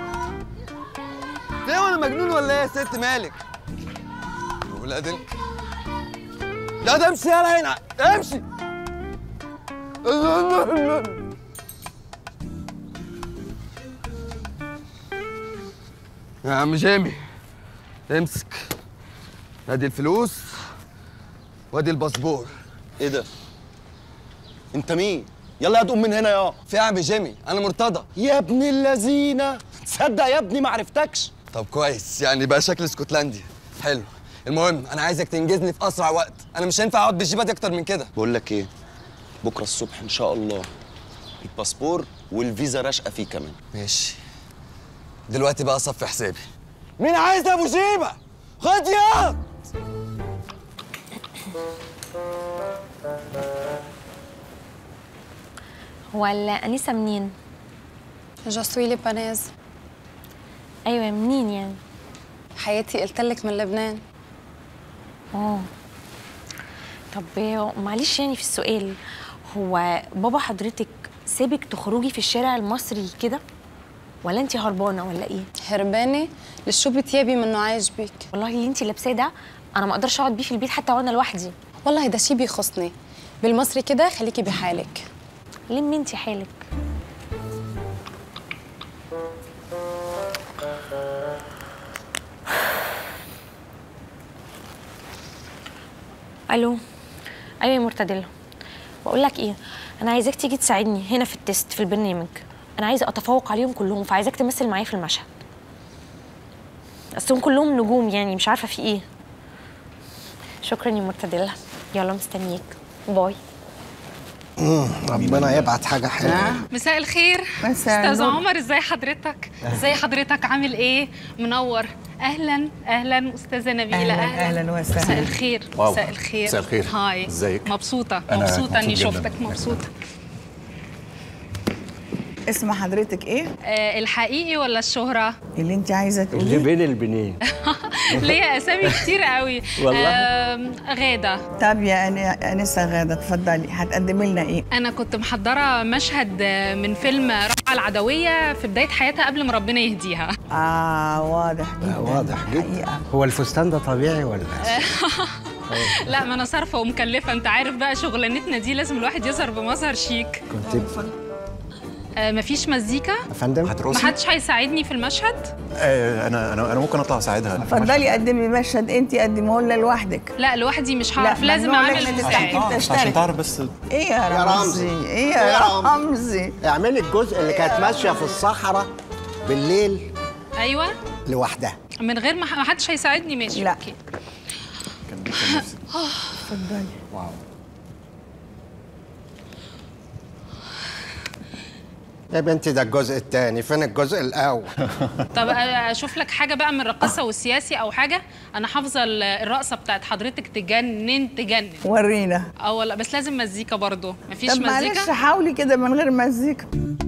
Speaker 21: ايه ولا مجنون ولا ايه يا ست مالك ولاد ال... لا ده امشي يلا هنا امشي يا عم جيمي امسك ادي الفلوس وادي الباسبور ايه ده انت مين يلا يا تقوم من هنا يا في يا عم جيمي انا مرتضى يا ابن اللذينه تصدق يا ابني ما عرفتكش
Speaker 3: طب كويس يعني بقى شكل اسكتلندي حلو المهم انا عايزك تنجزني في اسرع وقت انا مش هينفع اقعد بالجيبه دي اكتر من كده
Speaker 21: بقول لك ايه بكره الصبح ان شاء الله الباسبور والفيزا راشقه فيه كمان
Speaker 3: ماشي دلوقتي بقى صف حسابي
Speaker 21: مين عايز ابو شيبه خد يا
Speaker 18: هو الأنسة منين؟
Speaker 14: جاسوي لبناز
Speaker 18: أيوة منين يعني؟
Speaker 14: حياتي قلت لك من لبنان
Speaker 18: اه طب معلش يعني في السؤال هو بابا حضرتك سابك تخرجي في الشارع المصري كده ولا انت هربانه ولا ايه
Speaker 14: هربانه لشو بتيابي منه عاجبك
Speaker 18: والله اللي انت لابساه ده انا ما اقدرش اقعد بيه في البيت حتى وانا لوحدي
Speaker 14: والله ده شي بيخصني بالمصري كده خليكي بحالك
Speaker 18: لمي انت حالك الو ايوه يا مرتدله بقول لك ايه انا عايزاك تيجي تساعدني هنا في التست في البرنامج انا عايزه اتفوق عليهم كلهم فعايزاك تمثل معايا في المشهد اصلهم كلهم نجوم يعني مش عارفه في ايه شكرا يا مرتدله يلا مستنيك باي
Speaker 15: ربنا يبعت حاجه حلوه
Speaker 8: مساء الخير
Speaker 15: مساء
Speaker 8: استاذ
Speaker 15: النور.
Speaker 8: عمر ازاي حضرتك ازاي حضرتك عامل ايه منور اهلا اهلا استاذه نبيله
Speaker 17: أهلاً، أهلاً وسهلاً.
Speaker 8: مساء الخير
Speaker 17: واو.
Speaker 8: مساء الخير
Speaker 17: مساء الخير.
Speaker 8: هاي
Speaker 17: ازيك؟
Speaker 8: مبسوطه
Speaker 17: أنا
Speaker 8: مبسوطه اني
Speaker 17: مبسوط جداً.
Speaker 8: شفتك مبسوطه
Speaker 17: اسم حضرتك ايه؟
Speaker 8: آه الحقيقي ولا الشهره
Speaker 17: اللي انت عايزه
Speaker 6: اللي
Speaker 17: تقوليه
Speaker 6: بين البنين
Speaker 8: ليا اسامي كتير قوي
Speaker 6: والله؟
Speaker 8: آم، غاده
Speaker 17: طب يا أنا- انسه غاده اتفضلي هتقدمي لنا ايه؟
Speaker 8: انا كنت محضره مشهد آه، من فيلم رابعه العدويه في بدايه حياتها قبل ما ربنا يهديها
Speaker 17: اه واضح جدا
Speaker 15: واضح جدا هو الفستان ده طبيعي ولا
Speaker 8: لا ما انا صارفه ومكلفه انت عارف بقى شغلانتنا دي لازم الواحد يظهر بمظهر شيك
Speaker 15: كنت
Speaker 8: آه مفيش مزيكا
Speaker 15: يا فندم
Speaker 8: محدش هيساعدني في المشهد
Speaker 19: آه، انا انا انا ممكن اطلع اساعدها
Speaker 17: اتفضلي قدمي مشهد انت قدميه لنا لوحدك
Speaker 8: لا لوحدي مش
Speaker 17: لا،
Speaker 8: هعرف لازم
Speaker 17: ممنوع
Speaker 8: اعمل
Speaker 17: إن إحنا
Speaker 8: مساعد
Speaker 19: آه، عشان تعرف بس
Speaker 17: ايه يا
Speaker 15: يا
Speaker 17: رمزي؟
Speaker 15: رمزي.
Speaker 17: ايه
Speaker 15: يا
Speaker 17: يا
Speaker 15: رمزي.
Speaker 17: رمزي؟
Speaker 15: اعملي الجزء اللي كانت ماشيه في الصحراء بالليل
Speaker 8: ايوه
Speaker 15: لوحدها
Speaker 8: من غير ما ما حدش هيساعدني ماشي
Speaker 17: لا.
Speaker 8: اوكي
Speaker 17: اتفضلي
Speaker 15: واو يا بنتي ده الجزء الثاني فين الجزء الاول
Speaker 8: طب اشوف لك حاجه بقى من الرقاصه والسياسي او حاجه انا حافظه ال- الرقصه بتاعت حضرتك تجنن تجنن
Speaker 17: ورينا
Speaker 8: اه والله بس لازم مزيكا برضو مفيش
Speaker 17: طب معلش
Speaker 8: مزيكا
Speaker 17: حاولي كده من غير مزيكا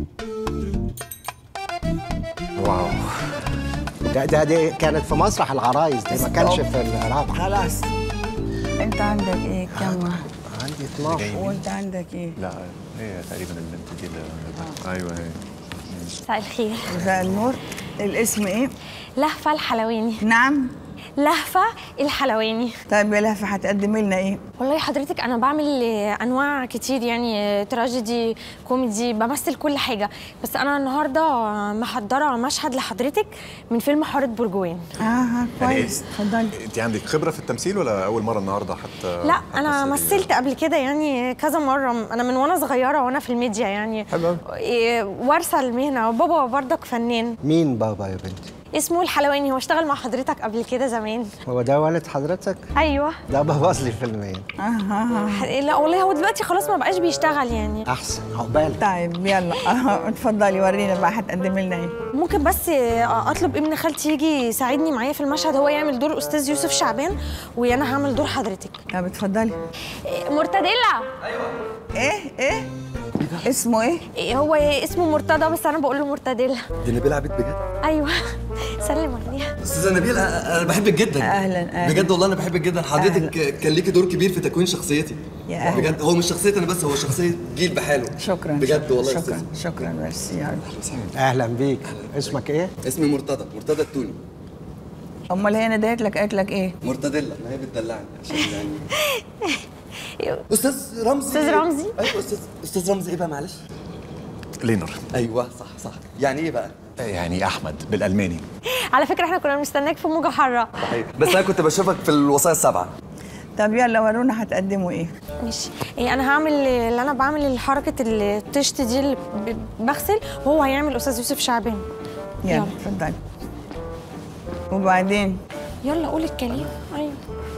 Speaker 15: واو ده ده دي كانت في مسرح العرايس دي ما كانش في الرابعه
Speaker 17: خلاص انت عندك ايه كم
Speaker 15: عندي 12
Speaker 17: وانت عندك ايه
Speaker 19: لا هي تقريبا البنت دي اللي ايوه هي
Speaker 18: مساء الخير
Speaker 17: مساء النور الاسم ايه
Speaker 18: لهفه الحلواني
Speaker 17: نعم
Speaker 18: لهفه الحلواني
Speaker 17: طيب يا لهفه هتقدمي لنا ايه
Speaker 18: والله حضرتك انا بعمل آه، انواع كتير يعني آه، تراجيدي كوميدي بمثل كل حاجه بس انا النهارده آه، محضره مشهد لحضرتك من فيلم حاره برجوان
Speaker 17: اه
Speaker 19: كويس.
Speaker 17: اتفضلي
Speaker 19: انت عندك خبره في التمثيل ولا اول مره النهارده حتى
Speaker 18: لا انا مثلت قبل كده يعني كذا مره انا من وانا صغيره وانا في الميديا يعني
Speaker 19: حلو
Speaker 18: إيه، وارثه المهنه وبابا برضك فنان
Speaker 15: مين بابا يا بنتي
Speaker 18: اسمه الحلواني هو اشتغل مع حضرتك قبل كده زمان
Speaker 15: هو ده والد حضرتك
Speaker 18: ايوه
Speaker 15: ده بوظ لي فيلمين
Speaker 18: آه. لا والله هو دلوقتي خلاص ما بقاش بيشتغل يعني
Speaker 15: احسن عقبالك
Speaker 17: طيب يلا آه، اتفضلي ورينا بقى هتقدمي لنا ايه
Speaker 18: ممكن بس اطلب ابن خالتي يجي يساعدني معايا في المشهد هو يعمل دور استاذ يوسف شعبان وانا هعمل دور حضرتك
Speaker 17: طب اتفضلي
Speaker 18: مرتديلا
Speaker 17: ايه ايه اسمه ايه
Speaker 18: إيه هو اسمه مرتضى بس انا بقول له مرتديلا
Speaker 3: دي نبيل عبيد بجد
Speaker 18: ايوه سلم عليها
Speaker 3: استاذه نبيل انا أنا بحبك جدا
Speaker 17: اهلا اهلا
Speaker 3: بجد والله انا بحبك جدا حضرتك كان ليكي دور كبير في تكوين شخصيتي
Speaker 17: يا أهلا.
Speaker 3: بجد هو مش شخصيتي انا بس هو شخصيه جيل بحاله
Speaker 17: شكرا
Speaker 3: بجد والله يا
Speaker 17: شكرا
Speaker 3: أستاذ.
Speaker 17: شكرا ميرسي يا رب.
Speaker 15: اهلا بيك اسمك ايه
Speaker 3: اسمي مرتضى مرتضى التوني
Speaker 17: امال هي ندهت لك قالت لك ايه
Speaker 3: مرتديلا ما هي بتدلعني عشان يعني استاذ رمزي
Speaker 18: أستاذ رمزي؟
Speaker 3: ايوه استاذ استاذ رمزي ايه بقى معلش
Speaker 19: لينر
Speaker 3: ايوه صح صح يعني ايه بقى
Speaker 19: يعني احمد بالالماني
Speaker 18: على فكره احنا كنا بنستناك في موجه حاره
Speaker 3: صحيح بس انا كنت بشوفك في الوصايا السبعه
Speaker 17: طب يلا ورونا هتقدموا ايه
Speaker 18: ماشي إيه انا هعمل اللي انا بعمل حركه الطشت دي اللي ب- بغسل وهو هيعمل استاذ يوسف شعبان
Speaker 5: يلا اتفضلي وبعدين
Speaker 18: يلا قول الكلام ايوه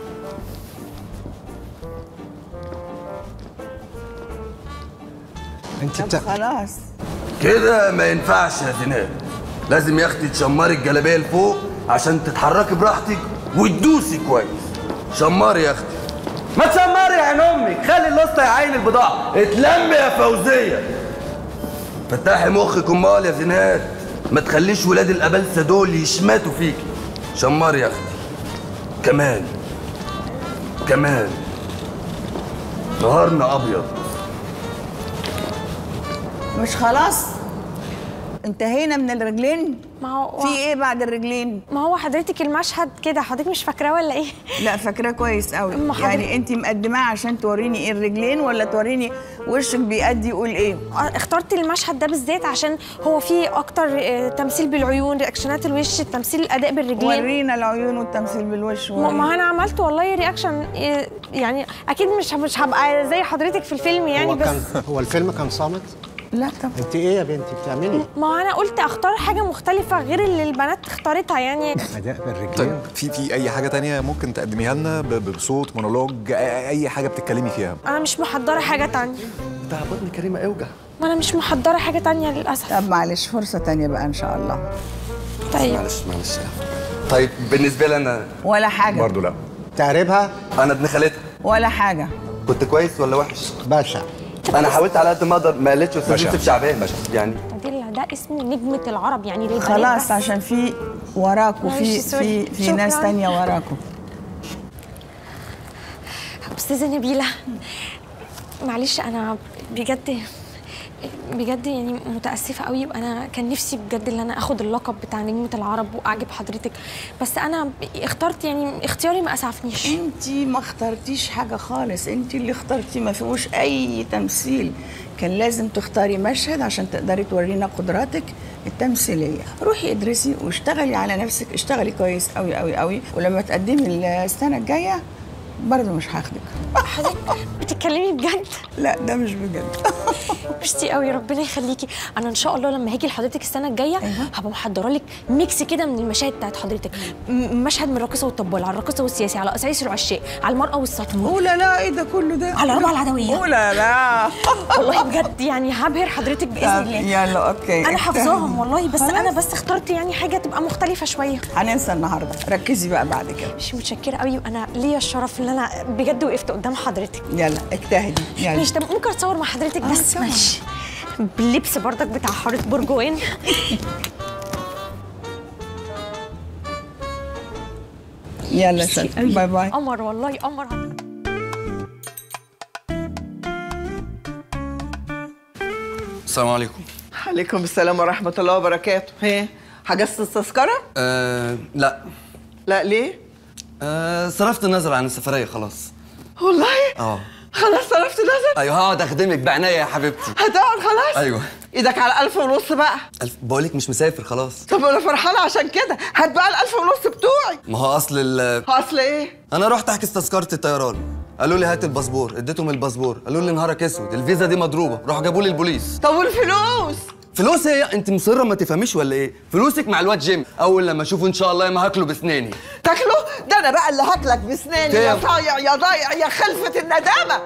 Speaker 3: انت
Speaker 5: طب خلاص
Speaker 3: كده ما ينفعش يا زينات لازم يا اختي تشمري الجلابيه لفوق عشان تتحركي براحتك وتدوسي كويس شمري يا اختي ما تشمري يا عين امك خلي الوسطى يعين البضاعه اتلمي يا فوزيه فتحي مخك امال يا زينات ما تخليش ولاد الابلسه دول يشمتوا فيكي شمري يا اختي كمان كمان نهارنا ابيض
Speaker 5: مش خلاص انتهينا من الرجلين
Speaker 18: ما هو
Speaker 5: في ايه بعد الرجلين
Speaker 18: ما هو حضرتك المشهد كده حضرتك مش فاكراه ولا ايه
Speaker 5: لا فاكراه كويس قوي
Speaker 18: أما حضرتك-
Speaker 5: يعني انت مقدماه عشان توريني ايه الرجلين ولا توريني وشك بيأدي يقول ايه
Speaker 18: اخترت المشهد ده بالذات عشان هو فيه اكتر آه، تمثيل بالعيون رياكشنات الوش تمثيل الاداء بالرجلين
Speaker 5: ورينا العيون والتمثيل بالوش
Speaker 18: ما ما انا عملت والله رياكشن آه، يعني اكيد مش مش هبقى زي حضرتك في الفيلم يعني
Speaker 15: هو
Speaker 18: بس
Speaker 15: كان هو الفيلم كان صامت؟
Speaker 5: لا طبعا
Speaker 15: انت ايه يا بنتي بتعملي؟
Speaker 18: ما انا قلت اختار حاجه مختلفه غير اللي البنات اختارتها يعني
Speaker 15: اداء بالرجلين
Speaker 19: طيب في في اي حاجه تانية ممكن تقدميها لنا ب- ب- بصوت مونولوج أي- اي حاجه بتتكلمي فيها
Speaker 18: انا مش محضره حاجه تانية
Speaker 3: ده بطن كريمه اوجع
Speaker 18: ما انا مش محضره حاجه تانية للاسف
Speaker 5: طب معلش فرصه تانية بقى ان شاء الله
Speaker 18: طيب
Speaker 3: معلش معلش طيب بالنسبه لي انا
Speaker 5: ولا حاجه
Speaker 3: برضه لا
Speaker 15: تعربها
Speaker 3: انا ابن خالتها
Speaker 5: ولا حاجه
Speaker 3: كنت كويس ولا وحش
Speaker 15: باشا
Speaker 3: انا حاولت على قد ما اقدر ما قلتش استاذ
Speaker 19: باشا.
Speaker 3: يوسف شعبان يعني
Speaker 18: دي ده اسمه نجمه العرب يعني للبنات
Speaker 5: خلاص
Speaker 18: بس.
Speaker 5: عشان في وراكوا في
Speaker 18: معلش، سوري.
Speaker 5: في في ناس
Speaker 18: شكراً.
Speaker 5: تانية وراكوا
Speaker 18: استاذه نبيله معلش انا بجد بجد يعني متاسفه قوي انا كان نفسي بجد ان انا اخد اللقب بتاع نجمه العرب واعجب حضرتك بس انا اخترت يعني اختياري ما اسعفنيش
Speaker 5: انت ما اخترتيش حاجه خالص انت اللي اخترتي ما فيهوش اي تمثيل كان لازم تختاري مشهد عشان تقدري تورينا قدراتك التمثيليه روحي ادرسي واشتغلي على نفسك اشتغلي كويس قوي قوي قوي ولما تقدمي السنه الجايه برضه مش هاخدك
Speaker 18: حضرتك بتتكلمي بجد
Speaker 5: لا ده مش بجد
Speaker 18: ميرسي قوي ربنا يخليكي انا ان شاء الله لما هاجي لحضرتك السنه الجايه هبقى محضره لك ميكس كده من المشاهد بتاعت حضرتك م- مشهد من الراقصه والطبال على الراقصه والسياسي على قصايص العشاق على المراه والسطوه
Speaker 5: اوه لا لا ايه ده كله ده
Speaker 18: على ربع العدويه
Speaker 5: اوه لا لا
Speaker 18: والله بجد يعني هبهر حضرتك باذن
Speaker 5: طب
Speaker 18: الله
Speaker 5: يلا اوكي
Speaker 18: انا حافظاهم
Speaker 5: اجتهدي.
Speaker 18: والله بس
Speaker 5: خلاص.
Speaker 18: انا بس اخترت يعني حاجه تبقى مختلفه شويه
Speaker 5: هننسى النهارده ركزي بقى بعد كده
Speaker 18: مش متشكره قوي وانا ليا الشرف ان انا بجد وقفت قدام حضرتك
Speaker 5: يلا اجتهدي يلا
Speaker 18: ماشي طب ممكن اتصور مع حضرتك
Speaker 5: آه،
Speaker 18: بس
Speaker 5: طبعاً.
Speaker 18: ماشي باللبس بردك بتاع حاره برجوان
Speaker 5: يلا شكرا باي باي
Speaker 18: قمر والله قمر
Speaker 3: السلام عليكم
Speaker 17: عليكم السلام ورحمة الله وبركاته هي حجزت التذكرة؟
Speaker 3: آه لا
Speaker 17: لا ليه؟
Speaker 3: آه صرفت النظر عن السفريه خلاص
Speaker 17: والله
Speaker 3: اه
Speaker 17: خلاص صرفت نظر
Speaker 3: ايوه هقعد اخدمك بعناية يا حبيبتي
Speaker 17: هتقعد خلاص؟
Speaker 3: ايوه
Speaker 17: ايدك على ألف ونص بقى
Speaker 3: ألف بقولك مش مسافر خلاص
Speaker 17: طب انا فرحانة عشان كده هات بقى الألف ونص بتوعي
Speaker 3: ما هو اصل ال
Speaker 17: اصل ايه؟
Speaker 3: انا رحت احجز تذكره الطيران قالوا لي هات الباسبور اديتهم الباسبور قالوا لي نهارك اسود الفيزا دي مضروبه راحوا جابوا لي البوليس
Speaker 17: طب والفلوس؟
Speaker 3: فلوس ايه انت مصره ما تفهميش ولا ايه فلوسك مع الواد جيم اول لما اشوفه ان شاء الله ما هاكله بسناني
Speaker 17: تاكله؟ ده انا بقى اللي هاكلك بسناني يا
Speaker 3: كيف؟
Speaker 17: صايع يا ضايع يا خلفة الندامة